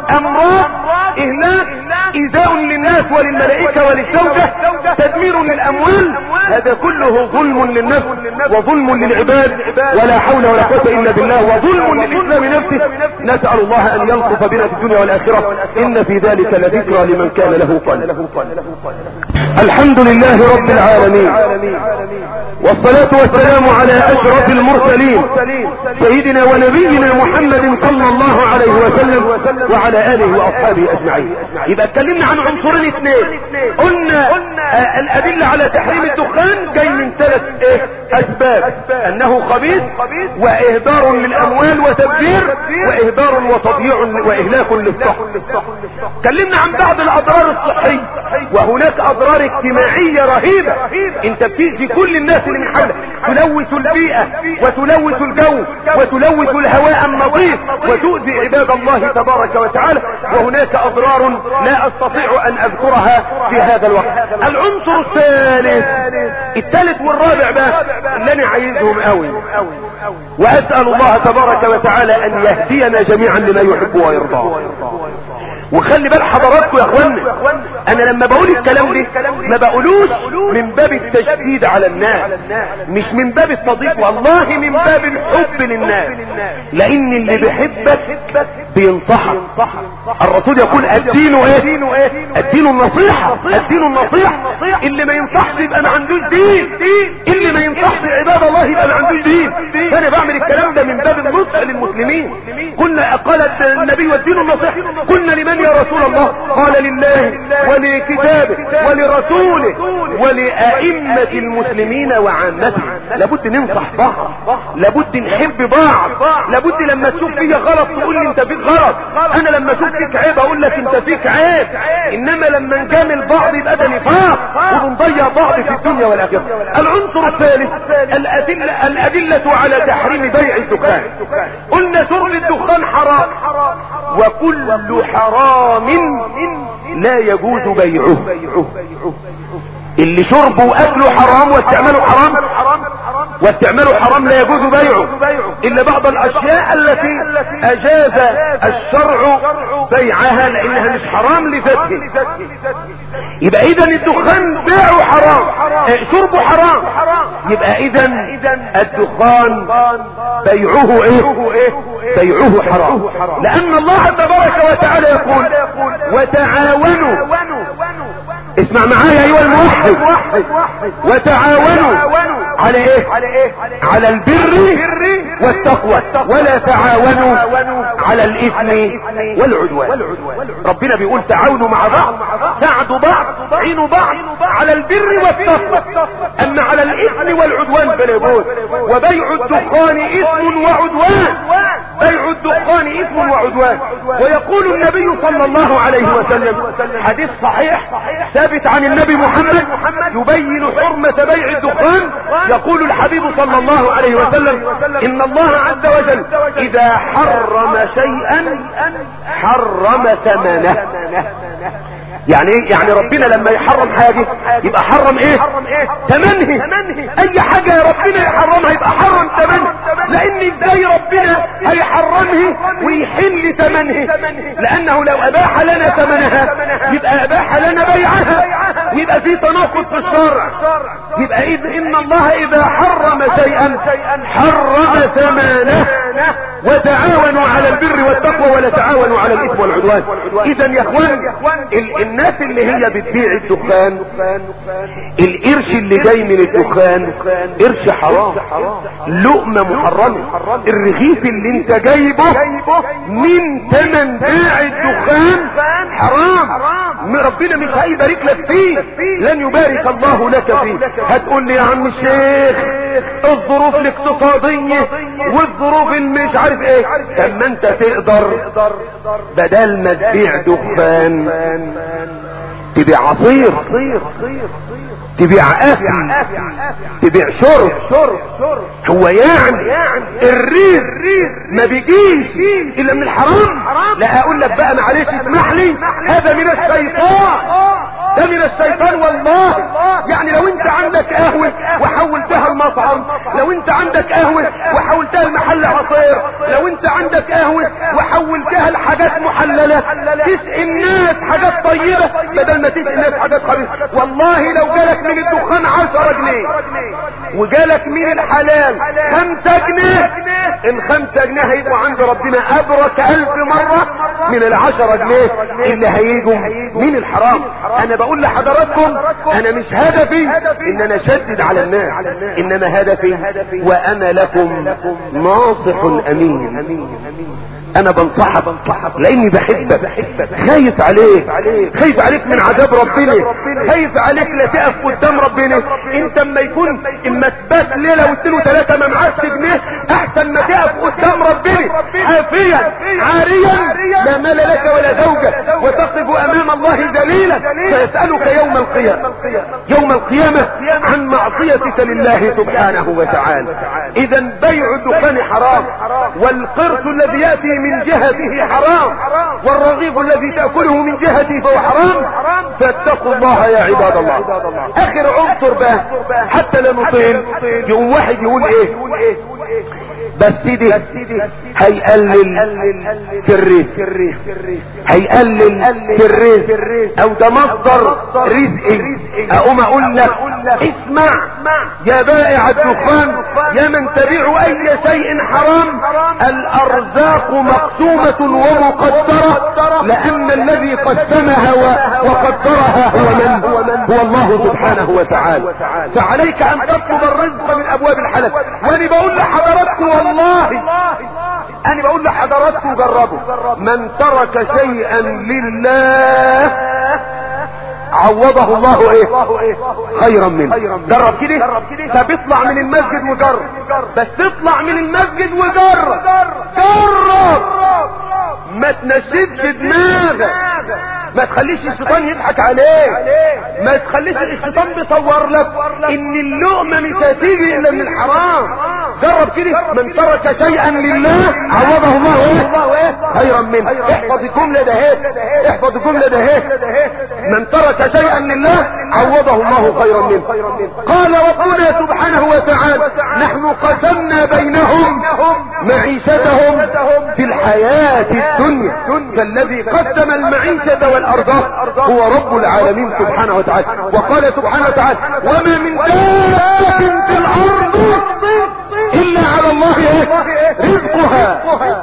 امراض اهلاك ايذاء للناس وللملائكة وللزوجة تدمير للاموال الاموال هذا كله ظلم للنفس وظلم للعباد ولا حول ولا قوة الا بالله وظلم للاسلام نفسه نسأل الله ان يلطف بنا في الدنيا والاخرة ان في ذلك لذكرى لمن كان له قلب الحمد لله رب العالمين والصلاة والسلام على اشرف المرسلين سيدنا ونبينا محمد صلى الله عليه وسلم وعلى اله واصحابه اجمعين يبقى اتكلمنا عن عنصرين اثنين قلنا آه الادلة على تحريم الدخان جاي من ثلاث ايه اسباب انه خبيث واهدار للاموال وتبذير واهدار وتضييع واهلاك للصحة اتكلمنا عن بعض الاضرار الصحية وهناك اضرار اجتماعية رهيبة انت بتأذي كل الناس اللي من حولك تلوث البيئة وتلوث الجو وتلوث الهواء النظيف وتؤذي عباد الله تبارك وتعالى وهناك اضرار لا استطيع ان اذكرها في هذا الوقت العنصر الثالث الثالث والرابع بقى اللي انا عايزهم قوي واسأل الله تبارك وتعالى ان يهدينا جميعا لما يحب ويرضى وخلي بال حضراتكم يا اخوانا انا لما بقول الكلام ده ما بقولوش من باب التشديد على الناس مش من باب التضييق والله من باب الحب للناس لان اللي بيحبك بينصحك الرسول يقول الدين ايه الدين النصيحة الدين النصيحة اللي ما ينصحش يبقى ما عندوش دين اللي ما ينصحش عباد الله يبقى ما عندوش دين فانا بعمل الكلام ده من باب النصح للمسلمين قلنا قال النبي والدين النصيحة قلنا لمن يا رسول الله قال لله ولكتابه ولرسوله ولأئمة المسلمين وعامته لابد ننصح بعض لابد نحب بعض لابد لما تشوف فيا غلط تقول لي انت فيك غلط انا لما اشوف فيك عيب اقول لك انت فيك عيب انما لما نجامل بعض يبقى ده نفاق وبنضيع بعض في الدنيا والاخره العنصر الثالث الأدلة, الادله على تحريم بيع الدخان قلنا شرب الدخان حرام وكل حرام لا يجوز بيعه اللي شربه واكله حرام واستعماله حرام واستعماله حرام لا يجوز بيعه الا بعض الاشياء التي اجاز الشرع بيعها لانها مش حرام لذاته يبقى اذا الدخان بيعه حرام شربه حرام يبقى اذا الدخان بيعه ايه بيعه حرام لان الله تبارك وتعالى يقول وتعاونوا اسمع معايا ايها الموحد وتعاونوا على ايه على البر والتقوى ولا تعاونوا على الاثم والعدوان ربنا بيقول تعاونوا مع بعض ساعدوا بعض عينوا بعض على البر والتقوى اما على الاثم والعدوان فلا يجوز وبيع الدخان اثم وعدوان بيع الدخان اثم وعدوان ويقول النبي صلى الله عليه وسلم حديث صحيح ثابت عن النبي محمد يبين حرمة بيع الدخان يقول الحبيب صلى الله عليه وسلم ان الله عز وجل اذا حرم شيئا حرم ثمنه يعني ايه يعني ربنا لما يحرم حاجة يبقى حرم ايه تمنه اي حاجة يا ربنا يحرمها يبقى حرم تمنه لان ازاي ربنا هيحرمه ويحل تمنه لانه لو اباح لنا ثمنها يبقى اباح لنا بيعها يبقى في تناقض في الشرع يبقى إذ ان الله اذا حرم شيئا حرم ثمنه وتعاونوا على البر والتقوى ولا تعاونوا على الاثم والعدوان اذا يا اخوان الناس اللي هي بتبيع الدخان القرش اللي جاي من الدخان قرش حرام لقمة محرمة الرغيف اللي انت جايبه من ثمن بيع الدخان حرام ربنا مش هيبارك لك فيه لن يبارك الله لك فيه هتقول لي يا عم الشيخ الظروف الاقتصادية والظروف اللي مش عارف ايه طب ما انت تقدر بدل ما تبيع دخان تبيع عصير تبيع اكل تبيع شرب هو يعني الريف ما بيجيش الا من الحرام لا اقول لك بقى معلش اسمح لي هذا من الشيطان ده من الشيطان والله يعني لو انت عندك قهوة وحولتها المطعم لو انت عندك قهوة وحولتها المحل عصير لو انت عندك قهوة وحولتها لحاجات محللة تسقي الناس حاجات طيبة بدل ما تسقي الناس حاجات خبيثة والله لو جالك من الدخان عشرة جنيه وجالك من الحلال خمسة جنيه الخمسة جنيه هيبقوا عند ربنا ابرك الف مرة من العشرة جنيه اللي هيجوا من الحرام انا بقول لحضراتكم انا مش هدفي ان انا اشدد على الناس انما هدفي وانا لكم ناصح امين انا بنصحك لاني بحبك خايف عليك خايف عليك من عذاب ربنا خايف عليك لا تقف قدام ربنا انت اما يكون اما تبات ليله واتنين وثلاثه ما معكش جنيه احسن ما تقف قدام ربنا حافيا عاريا لا مال لك ولا زوجة وتقف امام الله ذليلا فيسألك يوم القيامة يوم القيامة عن معصيتك لله سبحانه وتعالى اذا بيع الدخان حرام والقرص الذي يأتي من جهته حرام والرغيف الذي تأكله من جهته فهو حرام فاتقوا الله يا عباد الله اخر عنصر بقى حتى لا نطيل يقوم واحد يقول ايه بس دي هيقلل في الرزق هيقلل في الرزق او ده مصدر رزقي اقوم اقول لك اسمع يا بائع الدخان يا من تبيع اي شيء حرام الارزاق مقسومة ومقدرة لان الذي قسمها وقدرها هو من هو الله سبحانه وتعالى فعليك ان تطلب الرزق من ابواب الحلال وانا بقول لحضراتكم والله انا بقول لحضراتكم جربوا من ترك شيئا لله عوضه الله ايه خيرا منه جرب كده فبيطلع من المسجد وجرب بس تطلع من المسجد وجرب جرب ما تنشدش دماغك ما تخليش الشيطان يضحك عليك ما تخليش الشيطان بيصور لك ان اللقمة مش هتيجي الا من الحرام جرب كده من ترك شيئا لله عوضه الله ايه خيرا منه احفظ الجملة ده اهي احفظ الجملة ده اهي من ترك شيئا لله عوضه الله خيرا منه قال ربنا سبحانه وتعالى نحن قسمنا بينهم معيشتهم في الحياة الدنيا فالذي قسم المعيشة والارزاق هو رب العالمين سبحانه وتعالى وقال سبحانه وتعالى وما من دابة في الارض الا على الله رزقها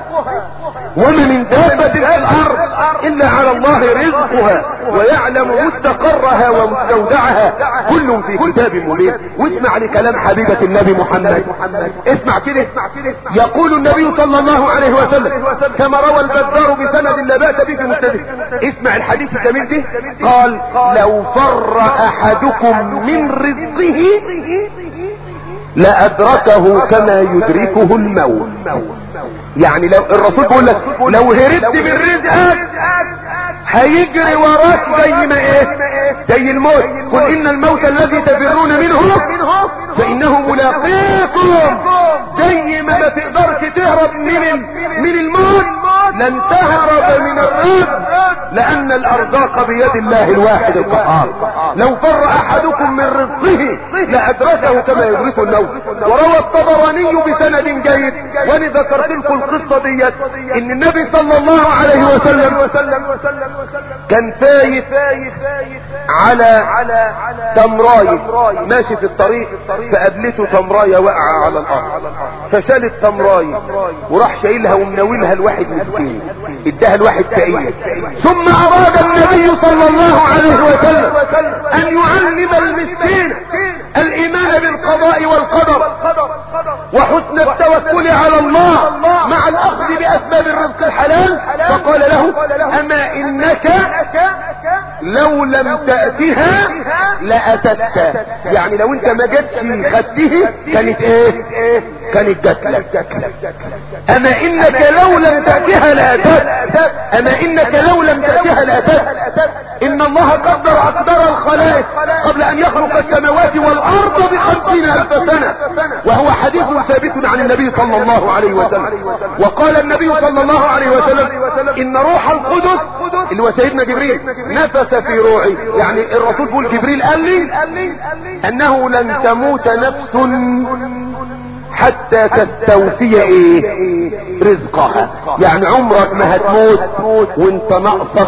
وما من دابة في الارض الا على الله رزقها ويعلم مستقرها ومستودعها كل في كتاب مبين واسمع لكلام حبيبة النبي محمد اسمع كده يقول النبي صلى الله عليه وسلم كما روى البزار بسند لا بأس به في مستدرك اسمع الحديث الجميل ده قال لو فر احدكم من رزقه لأدركه كما يدركه الموت يعني لو الرسول بيقول لك لو هربت من رزقك هيجري وراك زي ما ايه زي الموت قل ان الموت الذي تفرون منه فانه ملاقيكم زي ما ما تقدرش تهرب من من الموت لن تهرب من الرزق لان الارزاق بيد الله الواحد القهار لو فر احدكم من رزقه لادركه كما يدرك الموت وروى الطبراني بسند جيد وانا ذكرت لكم القصة ديت ان النبي صلى الله عليه وسلم كان فايت على تمراية ماشي في الطريق فقابلته تمراية وقع على الارض فشال التمراية وراح شايلها ومناولها لواحد مسكين اداها لواحد فقير ثم اراد النبي صلى الله عليه وسلم ان يعلم المسكين الايمان بالقضاء والقدر وحسن التوكل على الله مع الاخذ باسباب الرزق الحلال فقال له اما انك لو لم تأتها لأتتك يعني لو انت ما جتش خدته كانت ايه كانت جات لك اما انك لو لم تأتها لاتت اما انك لو لم تأتها لاتت ان الله قدر اقدار الخلائق قبل ان يخلق السماوات والارض بخمسين الف سنة وهو حديث ثابت عن النبي صلى الله عليه وسلم وقال النبي صلى الله عليه وسلم ان روح القدس اللي هو سيدنا جبريل نفس في روعي يعني الرسول بيقول جبريل قال لي انه لن تموت نفس حتى تستوفي ايه رزقها يعني عمرك ما هتموت وانت ناقصك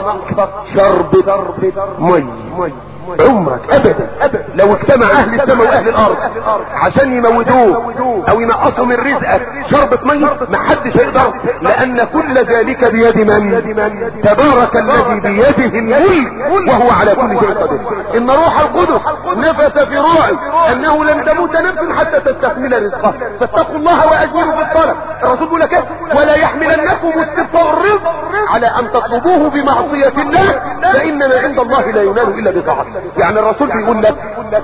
شربة مي عمرك ابدا لو اجتمع اهل السماء واهل الارض عشان يموتوه او ينقصوا من رزقك شربة مية ما حدش هيقدر لان كل ذلك بيد من تبارك الذي بيده الملك وهو على كل شيء قدير ان روح القدس نفس في روعي انه لن تموت نفس حتى تستكمل رزقها فاتقوا الله واجملوا في الطلب الرسول بيقول لك ولا يحملنكم استبطاء الرزق على ان تطلبوه بمعصية الله فانما عند الله لا ينال الا بطاعته يعني الرسول بيقول لك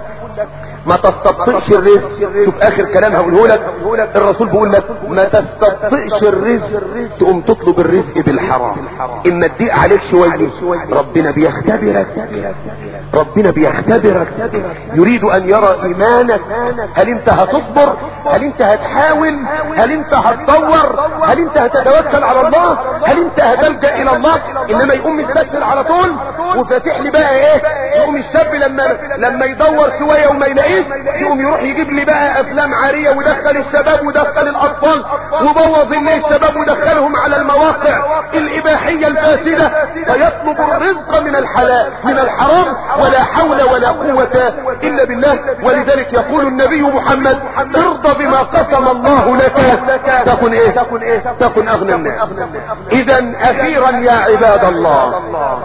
ما تستبطئش الرزق شوف اخر كلام هقوله لك الرسول بيقول لك ما تستبطئش الرزق تقوم تطلب الرزق بالحرام اما تضيق عليك شويه ربنا بيختبرك ربنا بيختبرك يريد ان يرى ايمانك هل انت هتصبر هل انت هتحاول هل انت هتدور هل انت هتتوكل على الله هل انت هتلجا الى الله انما يقوم مستسهل على طول وفاتح لي بقى ايه يقوم الشاب لما لما يدور شويه وما يلاقيش يقوم يروح يجيب لي بقى افلام عاريه ودخل الشباب ودخل الاطفال وبوظ الناس الشباب ودخلهم على المواقع الاباحيه الفاسده فيطلب الرزق من الحلال من الحرام ولا حول ولا قوه الا بالله ولذلك يقول النبي محمد ارضى بما قسم الله لك تكن ايه تكن اغنى الناس اذا اخيرا يا عباد الله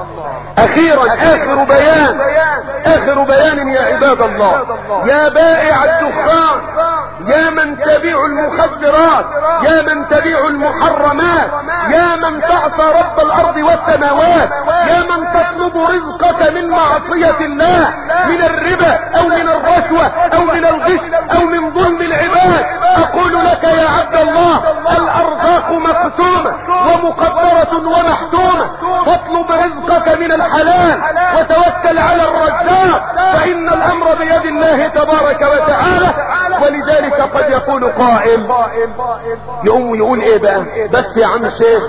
اخيرا اخر بيان اخر بيان يا عباد الله يا بائع الدخان يا من تبيع المخدرات يا من تبيع المحرمات يا من تعصى رب الارض والسماوات يا من تطلب رزقك من معصية الله من الربا او من الرشوة او من الغش او من ظلم العباد اقول لك يا عبد الله الارزاق مقسومة ومقدرة ومحتومة فاطلب رزقك من الحلال وتوكل على الرزاق فان الامر بيد الله تبارك وتعالى ولذلك قد يقول قائل يقوم يقول ايه بقى بس يا عم الشيخ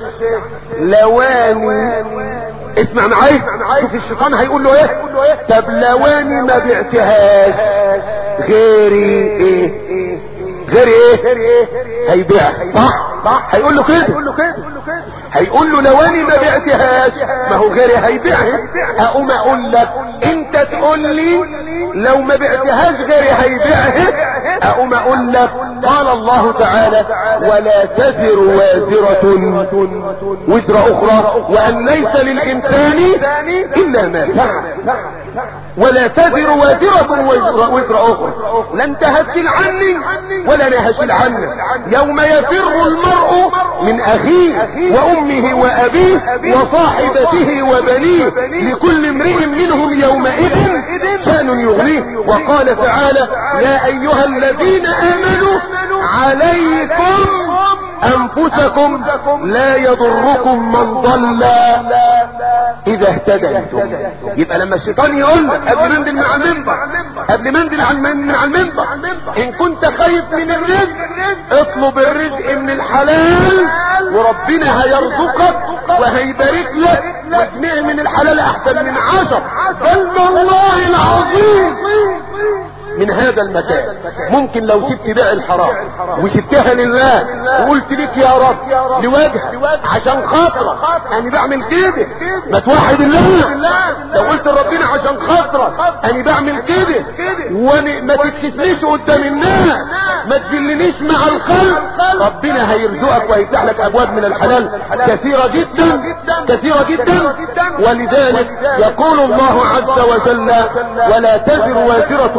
لواني اسمع معايا شوف الشيطان هيقول له ايه طب لواني ما بعتهاش غيري ايه غير ايه هيبيع صح صح هيقول له كده هيقول له لو انا ما بعتهاش ما هو غيري هيبيعها اقوم اقول لك انت تقول لي لو ما بعتهاش غيري هيبيعها اقوم اقول لك قال الله تعالى ولا تزر وازرة وزر اخرى وان ليس للانسان الا ما سعى ولا تزر وازرة وزر, وزر اخرى لن تهزل عني ولا انا هشيل عنك يوم يفر المرء من اخيه وامه وابيه وصاحبته وبنيه لكل امرئ منهم يومئذ شان يغنيه وقال تعالى يا ايها الذين امنوا عليكم انفسكم لا يضركم من ضل اذا اهتديتم يبقى لما الشيطان يقول لك قبل ما انزل من على المنبر قبل ما انزل من على المنبر ان كنت خايف من الرزق اطلب الرزق من الحلال وربنا هيرزقك وهيبارك لك واجمع من الحلال احسن من عشر بل والله العظيم من هذا المكان ممكن لو سبت بيع الحرام وسبتها لله وقلت لك يا رب لوجهك عشان خاطرك انا بعمل كده ما توحد الله لو قلت لربنا عشان خاطرك انا بعمل كده وما تتكسنيش قدام الناس ما تذلنيش مع الخلق ربنا هيرزقك وهيفتح لك ابواب من الحلال كثيرة جدا كثيرة جدا ولذلك يقول الله عز وجل ولا تزر وازرة وزر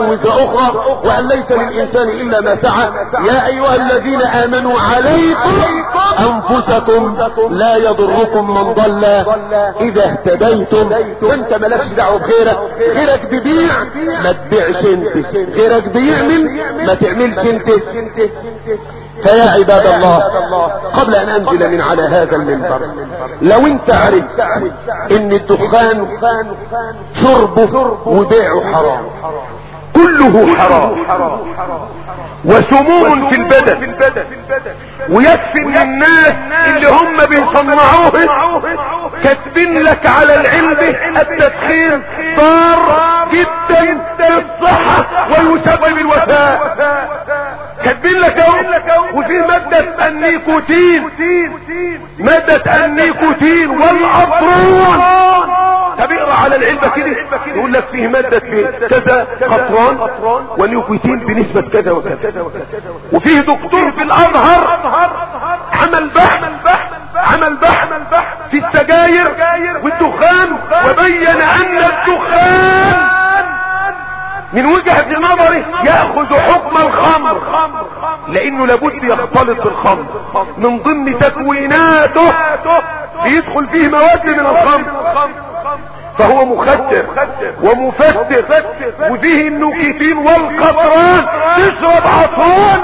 اخرى وان ليس للانسان الا ما سعى يا ايها الذين امنوا عليكم انفسكم لا يضركم من ضل اذا اهتديتم وانت مالكش دعوه بغيرك غيرك بيبيع ما تبيعش انت غيرك بيعمل ما تعملش انت فيا عباد الله قبل ان انزل من على هذا المنبر لو انت عرفت ان الدخان شربه وبيعه حرام كله حرام وسموم في البدن ويكفي ان الناس اللي هم بيصنعوه كاتبين لك على العلبة التدخين ضار جدا للصحة ويسبب الوفاة كاتبين لك اهو وفي مادة النيكوتين مادة النيكوتين والاطرون طب اقرا على العلبة كده يقول لك فيه مادة كذا قطران ونيكوتين بنسبة كذا وكذا وفيه دكتور في الازهر عمل بحث عمل بحث في السجاير والدخان وبين ان الدخان من وجهة نظره يأخذ حكم الخمر لانه لابد يختلط بالخمر من ضمن تكويناته بيدخل فيه مواد من الخمر فهو مخدر ومفتر وفيه النوكيتين والقطران تشرب عطران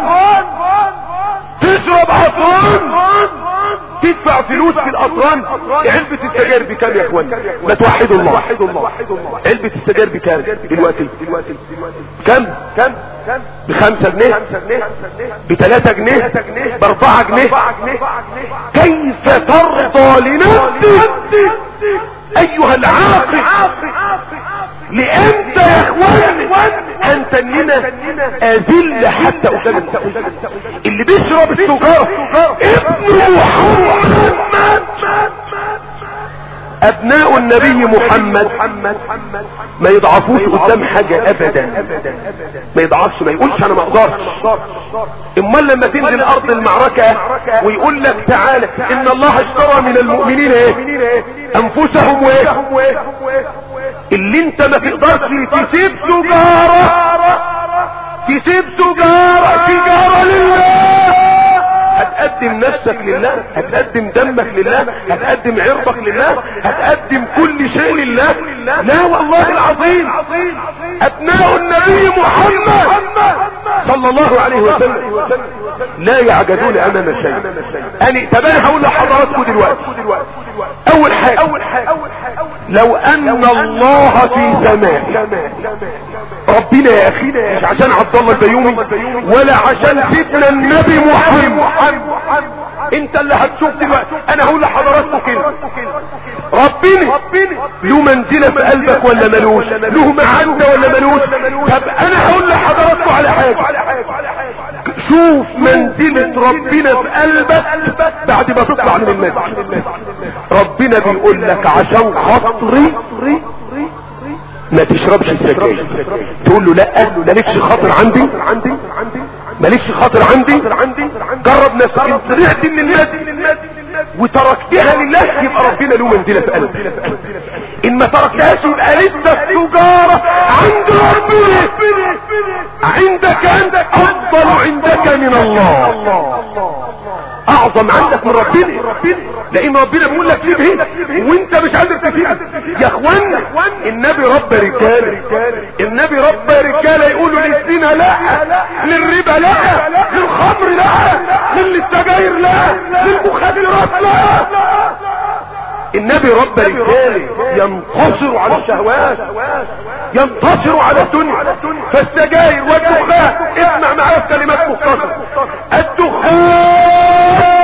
تشرب عطران تدفع فلوس في الاطران علبة السجاير بكام يا اخوان ما توحدوا الله علبة السجاير بكام دلوقتي كم كم بخمسة جنيه بثلاثة جنيه باربعة جنيه كيف ترضى لنفسك ايها العاقل لامتى يا اخوان انت اننا اذل حتى قدام اللي بيشرب السجارة ابن محمد ابناء النبي محمد ما يضعفوش قدام حاجة ابدا ما يضعفش ما يقولش انا ما اقدرش امال لما تنزل ارض المعركة ويقول لك تعالى ان الله اشترى من المؤمنين ايه انفسهم وايه اللي انت ما تقدرش تسيب سجارة تسيب سجارة سجارة لله هتقدم نفسك لله هتقدم دمك لله هتقدم عرضك لله هتقدم كل شيء لله لا والله العظيم ابناء النبي محمد صلى الله عليه وسلم لا يعجزون امام شيء انا طب انا هقول لحضراتكم دلوقتي اول حاجه لو ان الله في سماء ربنا يا اخي مش عشان عبد الله البيومي ولا عشان سيدنا النبي محمد انت اللي هتشوف دلوقتي انا هقول لحضراتكم كده ربنا له منزلة في قلبك ولا ملوش له معدة ولا ملوش طب انا هقول لحضراتكم على حاجة شوف منزلة ربنا في قلبك بعد ما تطلع من المسجد ربنا بيقول لك عشان خاطري ما تشربش السجاير تقول له لا مالكش خاطر عندي مالكش خاطر عندي جرب نفسك ان طلعت من المسجد وتركتها لله يبقى ربنا له منزله في قلبك ان ما تركتهاش يبقى لسه التجاره عند ربنا عندك عندك افضل عندك من الله اعظم عندك من ربنا لان ربنا بيقول لك سيب هنا وانت مش قادر تسيب يا اخوانا النبي رب رجاله النبي رب رجاله يقولوا للزنا لا للربا لا للخمر لا للسجاير لا للمخدرات لا النبي رب رجاله ينتصر على الشهوات ينتصر على الدنيا فالسجاير والدخان اسمع معايا كلمات مختصرة الدخان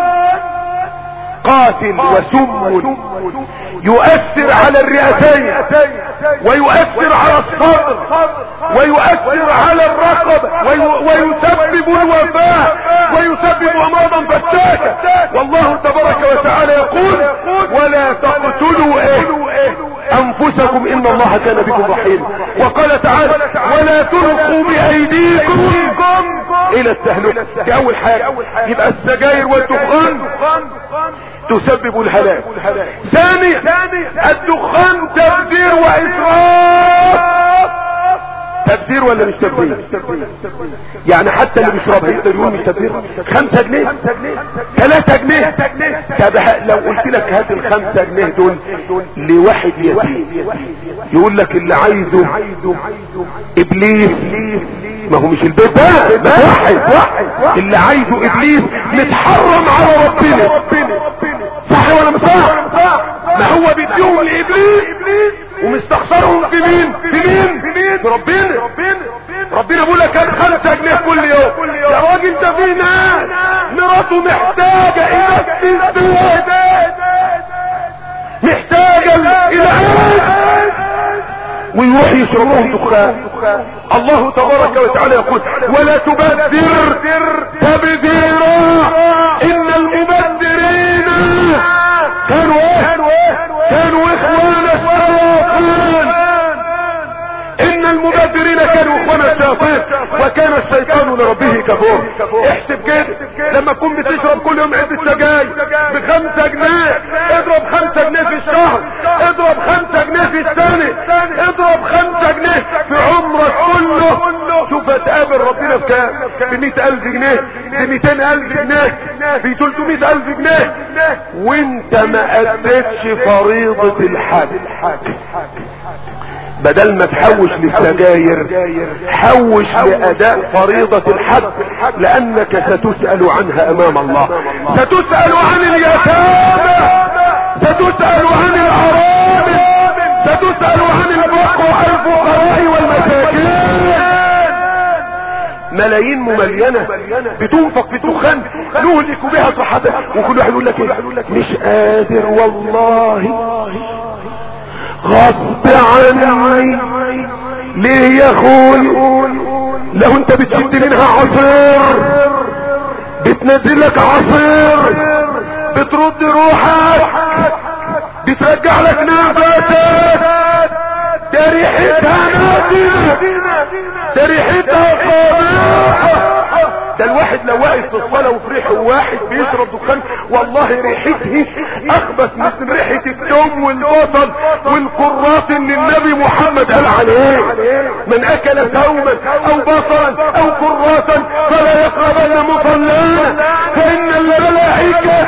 قاتل وسم يؤثر على الرئتين ويؤثر على الصدر ويؤثر على الرقبة ويسبب الوفاة ويسبب امراضا فتاكة والله تبارك وتعالى يقول ولا تقتلوا ايه انفسكم ان الله كان بكم رحيما وقال تعالى ولا تلقوا بايديكم الى التهلكة دي اول حاجة يبقى السجاير والدخان تسبب الهلاك ثانيا الدخان تبذير واسراف تبذير ولا مش تبذير يعني حتى اللي بيشربها يقدر يقول مش تبذير خمسة جنيه ثلاثة جنيه طب لو قلت لك هات الخمسة جنيه دول لواحد يتيم يقول لك اللي عايزه ابليس ما هو مش البيت ده ده واحد واحد اللي عايزه ابليس متحرم على ربنا صح ولا مش صح ما هو بيديهم لابليس ومستخسرهم في مين في مين في ربنا ربنا بيقول لك كان خمسة جنيه كل يوم يا راجل انت في ناس مراته محتاجة الى استثمار محتاجة الى عيش ويروح يشربهم دخان الله تبارك وتعالى يقول ولا تبذر تبذيرا ان المبذرين كانوا ايه كانوا اخوان الشياطين ان المبذرين كانوا اخوان الشياطين وكان الشيطان لربه كفور احسب كده لما تكون بتشرب كل يوم عدة سجاير بخمسة جنيه اضرب خمسة جنيه في الشهر اضرب خمسة جنيه في السنة اضرب خمسة جنيه في عمرك كله شوف هتقابل ربنا بكام بمئة الف جنيه بمئتين الف جنيه بتلتمئة الف جنيه وانت ما اديتش فريضة الحج بدل ما تحوش للسجاير حوش لاداء فريضة الحج لانك ستسأل عنها امام الله ستسأل عن اليتامى ستسأل عن الارامل ستسأل عن الفقراء والمساكين ملايين مملينة بتنفق في الدخان نهلك بها صحتها وكل واحد يقول لك ايه مش قادر والله غصب عني ليه يا اخوي لو انت بتشد منها عصير بتنزل لك عصير بترد روحك بترجع لك نفسك ده ريحتها نادرة ده ريحتها قبيحة ده الواحد لو واقف في الصلاة وفي ريحه واحد بيشرب دخان والله ريحته اخبث من ريحة التوم والبصل والكرات اللي النبي محمد قال عليه من اكل توما او بصلا او كراتا فلا يقربن مصلانا فان الملائكة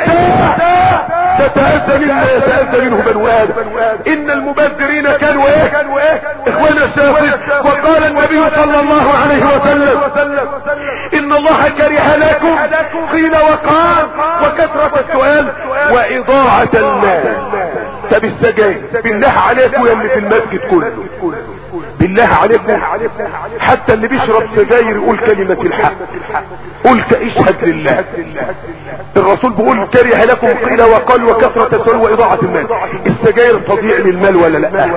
تتأذى مما يتأذى منه بنو آدم إن المبذرين كانوا إيه إخوان الشياطين وقال النبي صلى الله عليه وسلم إن الله كره لكم قيل وقال وكثرة السؤال وإضاعة المال طب السجاير بالله عليكم يا اللي في المسجد كله بالله عليكم حتى اللي بيشرب سجاير يقول كلمة الحق قل اشهد لله الرسول بيقول كره لكم قيل وقال وكثرة السؤال وإضاعة المال السجاير تضيع للمال ولا لا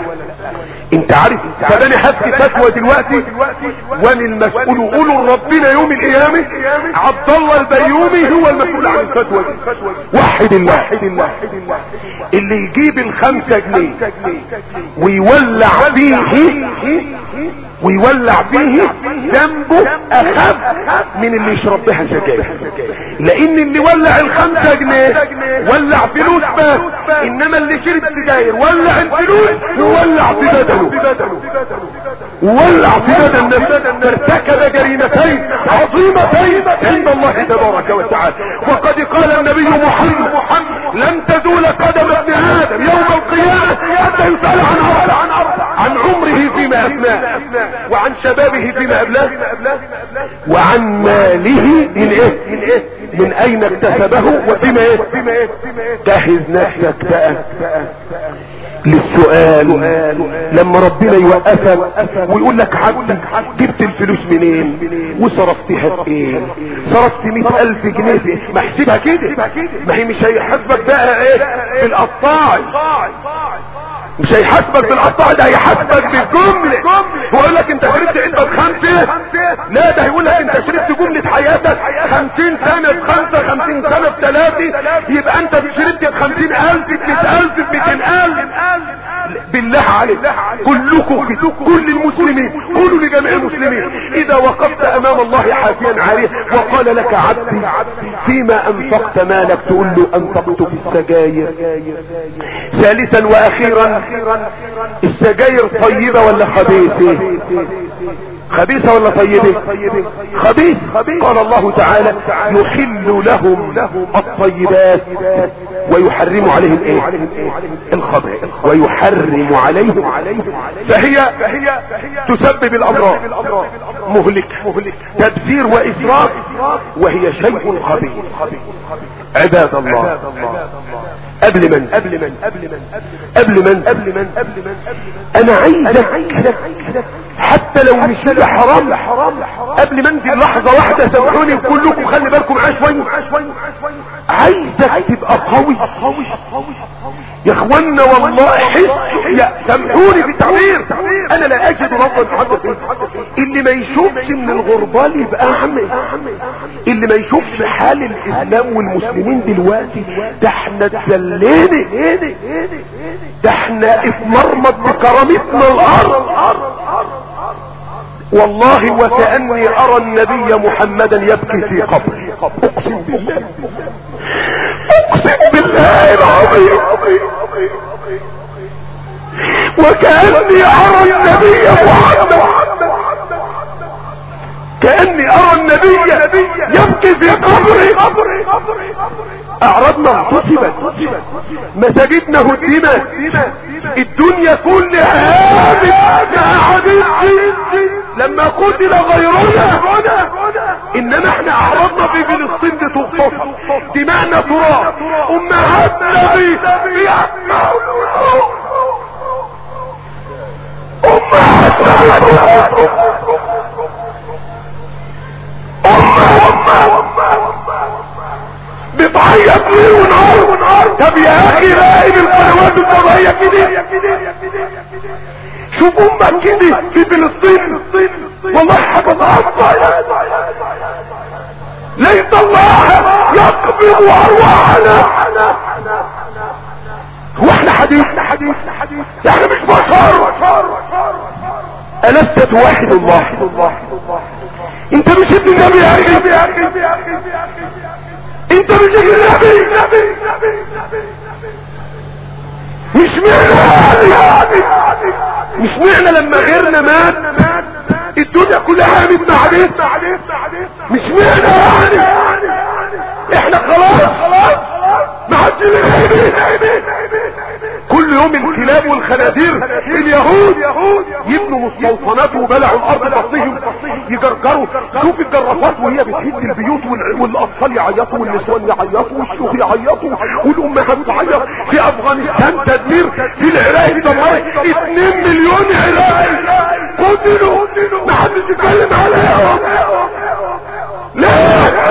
انت عارف طب انا هفتي فتوى دلوقتي وانا المسؤول قولوا ربنا يوم القيامة عبد الله البيومي هو المسؤول عن الفتوى دي وحد الله اللي يجيب الخمسة جنيه ويولع فيه ويولع فيه ذنبه اخف من اللي يشرب بها سجاير لان اللي ولع الخمسة جنيه ولع فلوس بس انما اللي شرب سجاير ولع الفلوس وولع في بدنه وولع في بدن نفسه فارتكب جريمتين عظيمتين عند الله تبارك وتعالى وقد قال النبي محمد لن تزول قدم ابن ادم يوم القيامة حتى يسأل عن عن عن عمره فيما افناه وعن شبابه فيما ابلاه وعن ماله من ايه من ايه من اين اكتسبه وفيما ايه جهز نفسك بقى للسؤال لما ربنا يوقفك ويقول لك عبدك جبت الفلوس منين وصرفتها في ايه صرفت مئة الف جنيه في ايه ما احسبها كده ما هي مش هيحاسبك بقى ايه بالقطاع مش هيحاسبك بالقطاع ده هيحاسبك بالجملة هو يقول لك انت شربت علبة خمسة لا ده هيقول لك انت شربت جملة حياتك خمسين سنة بخمسة خمسين سنة بثلاثة يبقى انت شربت بخمسين الف بمئة الف بمئتين الف بالله عليك كلكم كده كل المسلمين قولوا لجميع المسلمين اذا وقفت امام الله حافيا عليه وقال لك عبدي فيما انفقت مالك تقول له انفقت في السجاير ثالثا واخيرا السجاير طيبة ولا خبيثة خبيثة ولا طيبة خبيث قال الله تعالى يحل لهم الطيبات ويحرم عليهم ايه الخبائث ويحرم عليهم فهي تسبب الامراض مهلك تبذير واسراف وهي شيء خبيث عباد الله قبل من قبل من قبل من قبل من قبل من قبل من انا عايزك حتى لو مش ده حرام قبل ما انزل لحظة واحدة سامحوني كلكم خلي بالكم معايا شوية عايزك تبقى قوي يا اخوانا والله حس يا سامحوني في التعبير انا لا اجد ربا اتحدث فيه اللي ما يشوفش من الغربال يبقى اعمى اللي ما يشوفش حال الاسلام والمسلمين دلوقتي ده احنا اتذلينا ده احنا اتمرمط بكرامتنا الارض والله وكأني ارى النبي محمدا يبكي في قبره اقسم بالله اقسم بالله العظيم وكأني ارى النبي محمد كأني ارى النبي يبكي في قبره اعرضنا انتصبت مساجدنا هدمت الدنيا كلها هامت مع حبيبتي لما قتل غيرنا انما احنا اعرضنا في فلسطين بتغتصب دماءنا تراب امهاتنا في بتعيط ليه ونهار ونهار طب يا اخي راقب القنوات الفضائيه كده شوف امك كده في فلسطين والله حاجه تعصى ليت الله يقبض ارواحنا هو احنا حديث حديث حديث احنا مش بشر ألست واحد الله انت مش ابن النبي يا اخي انت مش ابن النبي مش معنى مش معنى لما غيرنا مات الدنيا كلها قامت مع بيت مش معنى يعني احنا خلاص ما عادش كل يوم الكلاب والخنازير اليهود يبنوا مستوطنات وبلعوا الارض بطنهم يجرجروا شوف الجرافات وهي بتهد البيوت وال- والاطفال يعيطوا والنسوان يعيطوا والشيوخ يعيطوا والامهات تعيط في افغانستان تدمير في العراق دمار 2 مليون عراقي قتلوا ما حدش يتكلم عليهم لا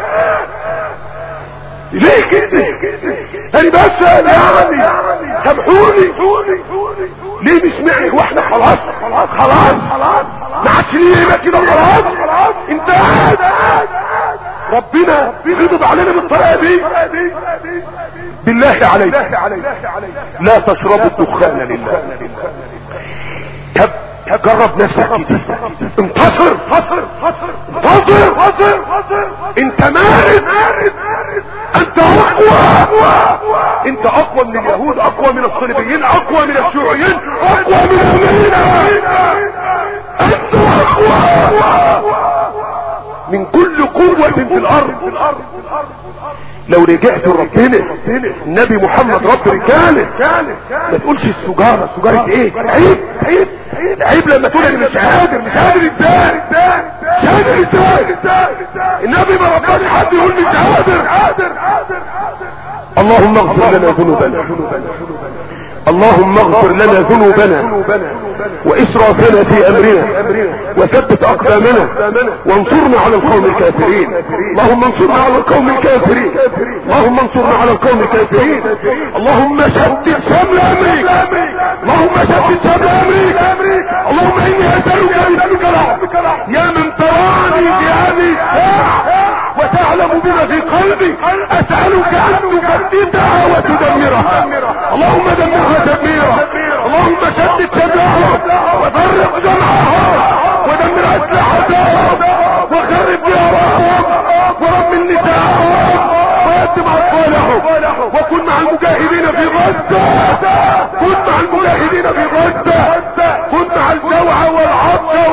ليه كده انا بسأل يعني سامحوني ليه مش معنى واحنا خلاص خلاص ما عادش ليه يبقى كده خلاص انت قاعد ربنا غضب علينا بالطريقه دي بالله عليك لا تشربوا الدخان لله طب جرب نفسك كده انتصر انتصر انتصر انت مارد انت اقوى انت اقوى من اليهود اقوى من الصليبيين اقوى من الشيوعيين اقوى من المؤمنين انت اقوى من كل قوة في الارض لو رجعت ربنا النبي محمد رب رجاله ما تقولش السجارة سجارة ايه عيب عيب عيب لما تقول انا مش قادر مش قادر ازاي مش قادر ازاي النبي ما ربناش حد يقول مش قادر اللهم اغفر لنا ذنوبنا اللهم اغفر لنا ذنوبنا واسرافنا في امرنا وثبت اقدامنا وانصرنا على القوم الكافرين اللهم انصرنا على القوم الكافرين اللهم انصرنا على القوم الكافرين اللهم شتت شمل امريكا اللهم شتت شمل امريكا اللهم اني اسالك اسالك يا من تراني في هذه الساعه وتعلم ما في قلبي اسألك ان تفتتها وتدمرها اللهم دمرها تدميرا اللهم شدد شدهم وفرق جمعهم ودمر اسلحتهم وخرب ديارهم ورب نساءهم ويتم اطفالهم وكن مع المجاهدين في غزة كن مع المجاهدين في غزة كن مع الجوع والعطش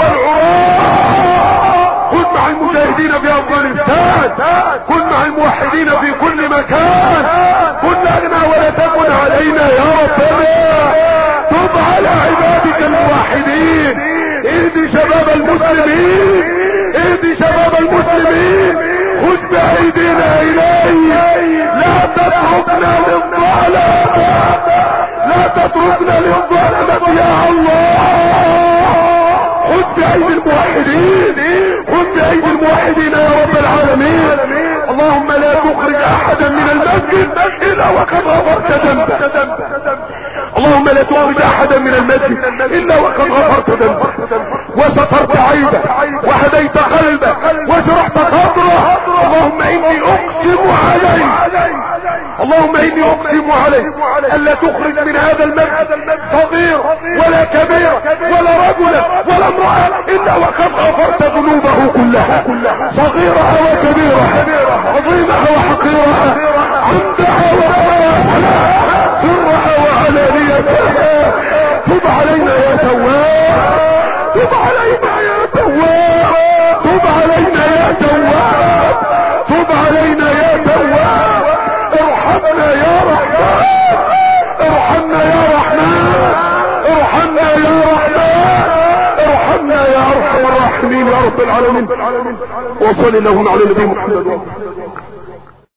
والعراء كن مع المجاهدين في افغانستان كن مع الموحدين في كل مكان كن لنا ولا تكن علينا يا ربنا تب على عبادك الموحدين اهدي شباب المسلمين اهدي شباب المسلمين خذ بايدينا اليك لا تتركنا للظلمة لا تتركنا للظلمة يا الله خذ بأيدي الموحدين خذ بأيدي الموحدين يا رب العالمين اللهم لا تخرج احدا من المسجد الا وقد غفرت ذنبه اللهم لا تخرج احدا من المسجد الا وقد غفرت ذنبه وسترت عيبه وهديت قلبه وشرحت صدره اللهم اني اقسم عليك اللهم اني اقسم عليك الا تخرج من هذا المسجد صغير ولا كبير ولا رجل ولا امرأة الا وقد غفرت ذنوبه كلها صغيرها وكبيرها عظيمها وحقيرها عمدها وخيرها سرها وعلانيتها تب علينا يا تواب تب علينا يا تواب تب علينا يا تواب تب علينا يا تواب ارحمنا يا رحمن ارحمنا يا رحمن ارحمنا يا رحمن ارحمنا يا ارحم الراحمين يا رب العالمين وصل اللهم على نبي محمد